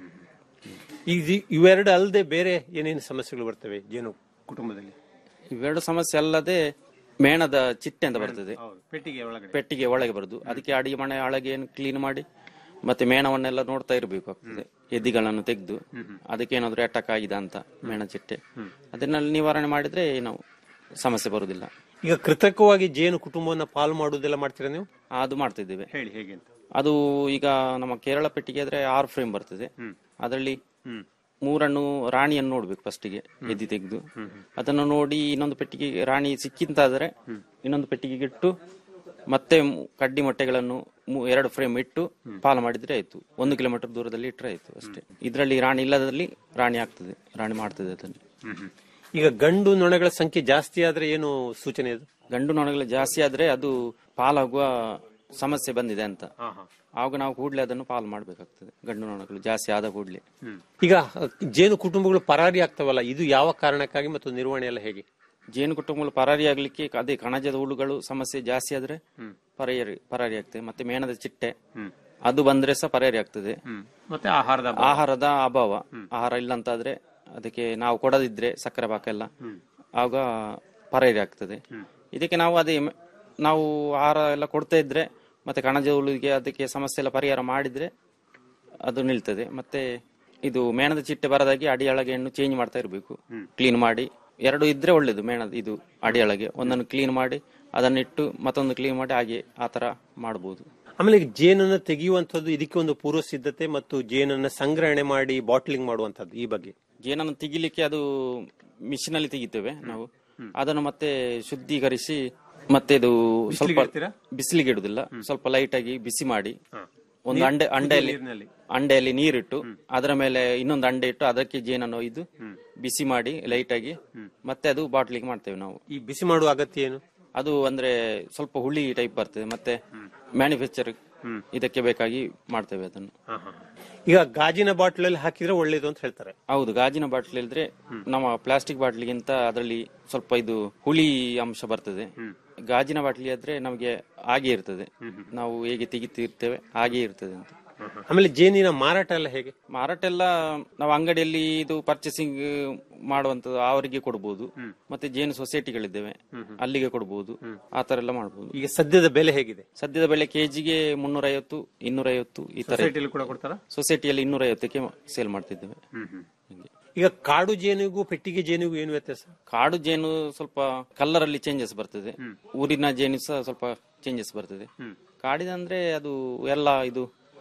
K: ಈಗ ಇ- ಇವೆರಡು ಅಲ್ಲದೆ ಬೇರೆ ಏನೇನು ಸಮಸ್ಯೆಗಳು ಬರ್ತವೆ ಜೇನು ಕುಟುಂಬದಲ್ಲಿ
S: ಇವೆರಡು ಸಮಸ್ಯೆ ಅಲ್ಲದೆ ಮೇಣದ ಚಿಟ್ಟೆ ಅಂತ ಬರ್ತದೆ
K: ಪೆಟ್ಟಿಗೆ ಒಳಗಡೆ
S: ಪೆಟ್ಟಿಗೆ ಒಳಗೆ ಬರುದು ಅದಕ್ಕೆ ಅಡಿಗೆ ಮನೆ ಒಳಗೆ ಕ್ಲೀನ್ ಮಾಡಿ ಮತ್ತೆ ಮೇಣವನ್ನೆಲ್ಲ ನೋಡ್ತಾ ಇರಬೇಕು ಆಗ್ತದೆ ಎದ್ದಿಗಳನ್ನು ತೆಗೆದು ಅದಕ್ಕೆ ಏನಾದ್ರು ಅಟ್ಯಾಕ್ ಆಗಿದೆ ಅಂತ ಮೇಣ ಚಿಟ್ಟೆ ಅದನ್ನೆಲ್ಲ ನಿವಾರಣೆ ಮಾಡಿದ್ರೆ ಏನು ಸಮಸ್ಯೆ ಬರುದಿಲ್ಲ
K: ಈಗ ಕೃತಕವಾಗಿ ಜೇನು ಕುಟುಂಬವನ್ನ ಪಾಲು ಮಾಡುವುದೆಲ್ಲ ಮಾಡ್ತೀರಾ ನೀವು
S: ಅದು ಮಾಡ್ತಿದ್ದೇವೆ
K: ಹೇಳಿ ಹೇಗೆ ಅಂತ
S: ಅದು ಈಗ ನಮ್ಮ ಕೇರಳ ಪೆಟ್ಟಿಗೆ ಆದ್ರೆ ಆರು ಫ್ರೇಮ್ ಬರ್ತದೆ ಅದರಲ್ಲಿ ಮೂರನ್ನು ರಾಣಿಯನ್ನು ನೋಡ್ಬೇಕು ಫಸ್ಟಿಗೆ ಎದ್ದಿ ತೆಗೆದು ಅದನ್ನು ನೋಡಿ ಇನ್ನೊಂದು ಪೆಟ್ಟಿಗೆ ರಾಣಿ ಸಿಕ್ಕಿಂತಾದ್ರೆ ಇನ್ನೊಂದು ಪೆಟ್ಟಿಗೆಗೆ ಇಟ್ಟು ಮತ್ತೆ ಮು- ಕಡ್ಡಿ ಮೊಟ್ಟೆಗಳನ್ನು ಮು- ಎರಡು ಫ್ರೇಮ್ ಇಟ್ಟು ಪಾಲು ಮಾಡಿದ್ರೆ ಆಯ್ತು ಒಂದು ಕಿಲೋಮೀಟರ್ ದೂರದಲ್ಲಿ ಇಟ್ಟರೆ ಆಯ್ತು ಅಷ್ಟೇ ಇದರಲ್ಲಿ ರಾಣಿ ಇಲ್ಲದಲ್ಲಿ ರಾಣಿ ಆಗ್ತದೆ ರಾಣಿ ಮಾಡ್ತದೆ ಅದನ್ನು
K: ಈಗ ಗಂಡು ನೊಣಗಳ ಸಂಖ್ಯೆ ಜಾಸ್ತಿ ಆದ್ರೆ ಏನು ಸೂಚನೆ ಅದು
S: ಗಂಡು ನೊಣಗಳು ಜಾಸ್ತಿ ಆದ್ರೆ ಅದು ಪಾಲಾಗುವ ಸಮಸ್ಯೆ ಬಂದಿದೆ ಅಂತ ಆವಾಗ ನಾವು ಕೂಡ್ಲೆ ಅದನ್ನು ಪಾಲು ಮಾಡ್ಬೇಕಾಗ್ತದೆ ಗಂಡು ನೊಣಗಳು ಜಾಸ್ತಿ ಆದ ಕೂಡ್ಲೆ
K: ಈಗ ಜೇನು ಕುಟುಂಬಗಳು ಪರಾರಿ ಆಗ್ತವಲ್ಲ ಇದು ಯಾವ ಕಾರಣಕ್ಕಾಗಿ ಮತ್ತು ನಿರ್ವಹಣೆ ಎಲ್ಲ ಹೇಗೆ
S: ಜೇನು ಕುಟುಂಬಗಳು ಪರಾರಿ ಆಗ್ಲಿಕ್ಕೆ ಅದೇ ಕಣಜದ ಹುಳುಗಳು ಸಮಸ್ಯೆ ಜಾಸ್ತಿ ಆದ್ರೆ ಪರಾರಿ ಪರಾರಿ ಆಗ್ತದೆ ಮತ್ತೆ ಮೇಣದ ಚಿಟ್ಟೆ ಅದು ಬಂದ್ರೆ ಸಹ ಪರಾರಿ ಆಗ್ತದೆ
K: ಮತ್ತೆ ಆಹಾರದ
S: ಆಹಾರದ ಅಭಾವ ಆಹಾರ ಇಲ್ಲ ಅಂತಾದ್ರೆ ಅದಕ್ಕೆ ನಾವು ಕೊಡದಿದ್ರೆ ಸಕ್ಕರೆ ಪಾಕ ಎಲ್ಲ ಆಗ ಪರಾರಿ ಆಗ್ತದೆ ಇದಕ್ಕೆ ನಾವು ಅದೇ ಮ- ನಾವು ಆಹಾರ ಎಲ್ಲ ಕೊಡ್ತಾ ಇದ್ರೆ ಮತ್ತೆ ಕಣಜ ಹುಳುಗೆ ಅದಕ್ಕೆ ಸಮಸ್ಯೆ ಎಲ್ಲ ಪರಿಹಾರ ಮಾಡಿದ್ರೆ ಅದು ನಿಲ್ತದೆ ಮತ್ತೆ ಇದು ಮೇಣದ ಚಿಟ್ಟೆ ಬರದಾಗಿ ಅಡಿಯೊಳಗೆ ಹಣ್ಣು ಚೇಂಜ್ ಮಾಡ್ತಾ ಇರಬೇಕು ಕ್ಲೀನ್ ಮಾಡಿ ಎರಡು ಇದ್ರೆ ಒಳ್ಳೇದು ಮೇಣದ ಇದು ಅಡಿಯೊಳಗೆ ಒಂದನ್ನು ಕ್ಲೀನ್ ಮಾಡಿ ಅದನ್ನಿಟ್ಟು ಮತ್ತೊಂದು ಕ್ಲೀನ್ ಮಾಡಿ ಹಾಗೆ ಆ ತರ ಮಾಡಬಹುದು
K: ಆಮೇಲೆ ಈಗ ಜೇನನ್ನ ತೆಗೆಯುವಂತದ್ದು ಇದಕ್ಕೆ ಒಂದು ಪೂರ್ವ ಸಿದ್ಧತೆ ಮತ್ತು ಜೇನನ್ನ ಸಂಗ್ರಹಣೆ ಮಾಡಿ ಬಾಟ್ಲಿಂಗ್ ಮಾಡುವಂತದ್ದು ಈ ಬಗ್ಗೆ
S: ಜೇನನ್ನು ತೆಗಿಲಿಕ್ಕೆ ಅದು ಮಿಷಿನ್ ಅಲ್ಲಿ ತೆಗಿತೇವೆ ನಾವು ಅದನ್ನು ಮತ್ತೆ ಶುದ್ಧೀಕರಿಸಿ ಮತ್ತೆ ಇದು ಸ್ವಲ್ಪ
K: ಬಿಸಿಲಿಗೆ ಇಡ್ತೀರಾ?
S: ಬಿಸಿಲಿಗೆ ಇಡುದಿಲ್ಲ ಸ್ವಲ್ಪ ಲೈಟ್ ಆಗಿ ಬಿಸಿ ಮಾಡಿ ಒಂದು
K: ನೀರ್-
S: ಅಂಡೆ ಅಂಡೆಯಲ್ಲಿ
K: ನೀರಿನಲ್ಲಿ.
S: ಅಂಡೆಯಲ್ಲಿ ನೀರಿಟ್ಟು ಅದರ ಮೇಲೆ ಇನ್ನೊಂದು ಅಂಡೆ ಇಟ್ಟು ಅದಕ್ಕೆ ಜೇನನ್ನು ಒಯ್ದು ಬಿಸಿ ಮಾಡಿ ಲೈಟ್ ಆಗಿ ಮತ್ತೆ ಅದು ಬಾಟ್ಲಿಗೆ ಮಾಡ್ತೇವೆ ನಾವು
K: ಈ ಬಿಸಿ ಮಾಡುವ ಅಗತ್ಯ ಏನು
S: ಅದು ಅಂದ್ರೆ ಸ್ವಲ್ಪ ಹುಳಿ ಟೈಪ್ ಬರ್ತದೆ ಮತ್ತೆ ಮ್ಯಾನುಫ್ಯಾಕ್ಚರ್ ಇದಕ್ಕೆ ಬೇಕಾಗಿ ಮಾಡ್ತೇವೆ ಅದನ್ನು
K: ಈಗ ಗಾಜಿನ ಬಾಟ್ಲ್ ಅಲ್ಲಿ ಹಾಕಿದ್ರೆ ಒಳ್ಳೇದು ಅಂತ ಹೇಳ್ತಾರೆ
S: ಹೌದು ಗಾಜಿನ ಬಾಟ್ಲಿ ಇಲ್ದ್ರೆ ನಮ್ಮ ಪ್ಲಾಸ್ಟಿಕ್ ಬಾಟ್ಲಿಗಿಂತ ಅದರಲ್ಲಿ ಸ್ವಲ್ಪ ಇದು ಹುಳಿ ಅಂಶ ಬರ್ತದೆ ಗಾಜಿನ ಬಾಟ್ಲಿ ಆದ್ರೆ ನಮಗೆ ಹಾಗೆ ಇರ್ತದೆ ನಾವು ಹೇಗೆ ತೆಗಿತಿರ್ತೇವೆ ಹಾಗೆ ಇರ್ತದೆ ಅಂತ
K: ಆಮೇಲೆ ಜೇನಿನ ಮಾರಾಟ ಎಲ್ಲ ಹೇಗೆ
S: ಮಾರಾಟ ಎಲ್ಲ ನಾವು ಅಂಗಡಿಯಲ್ಲಿ ಇದು ಪರ್ಚೇಸಿಂಗ್ ಮಾಡುವಂತದ್ದು ಅವರಿಗೆ ಕೊಡಬಹುದು ಮತ್ತೆ ಜೇನು ಸೊಸೈಟಿಗಳಿದ್ದೇವೆ ಅಲ್ಲಿಗೆ ಕೊಡಬಹುದು ಆ ತರ ಎಲ್ಲ ಮಾಡಬಹುದು
K: ಈಗ ಸದ್ಯದ ಬೆಲೆ ಹೇಗಿದೆ
S: ಸದ್ಯದ ಬೆಲೆ ಕೆಜಿಗೆ ಮುನ್ನೂರ ಐವತ್ತು ಇನ್ನೂರ ಐವತ್ತು ಈ ತರ
K: ಸೊಸೈಟಿಯಲ್ಲಿ ಕೂಡ ಕೊಡ್ತಾರಾ
S: ಸೊಸೈಟಿಯಲ್ಲಿ ಇನ್ನೂರ ಐವತ್ತಕ್ಕೆ ಸೇಲ್ ಮಾಡ್ತಿದ್ದೇವೆ
K: ಈಗ ಕಾಡು ಜೇನಿಗೂ ಪೆಟ್ಟಿಗೆ ಜೇನಿಗೂ ಏನು ವ್ಯತ್ಯಾಸ
S: ಕಾಡು ಜೇನು ಸ್ವಲ್ಪ ಕಲರ್ ಅಲ್ಲಿ ಚೇಂಜಸ್ ಬರ್ತದೆ ಊರಿನ ಜೇನು ಸಹ ಸ್ವಲ್ಪ ಚೇಂಜಸ್ ಬರ್ತದೆ ಕಾಡಿದಂದ್ರೆ ಅದು ಎಲ್ಲ ಇದು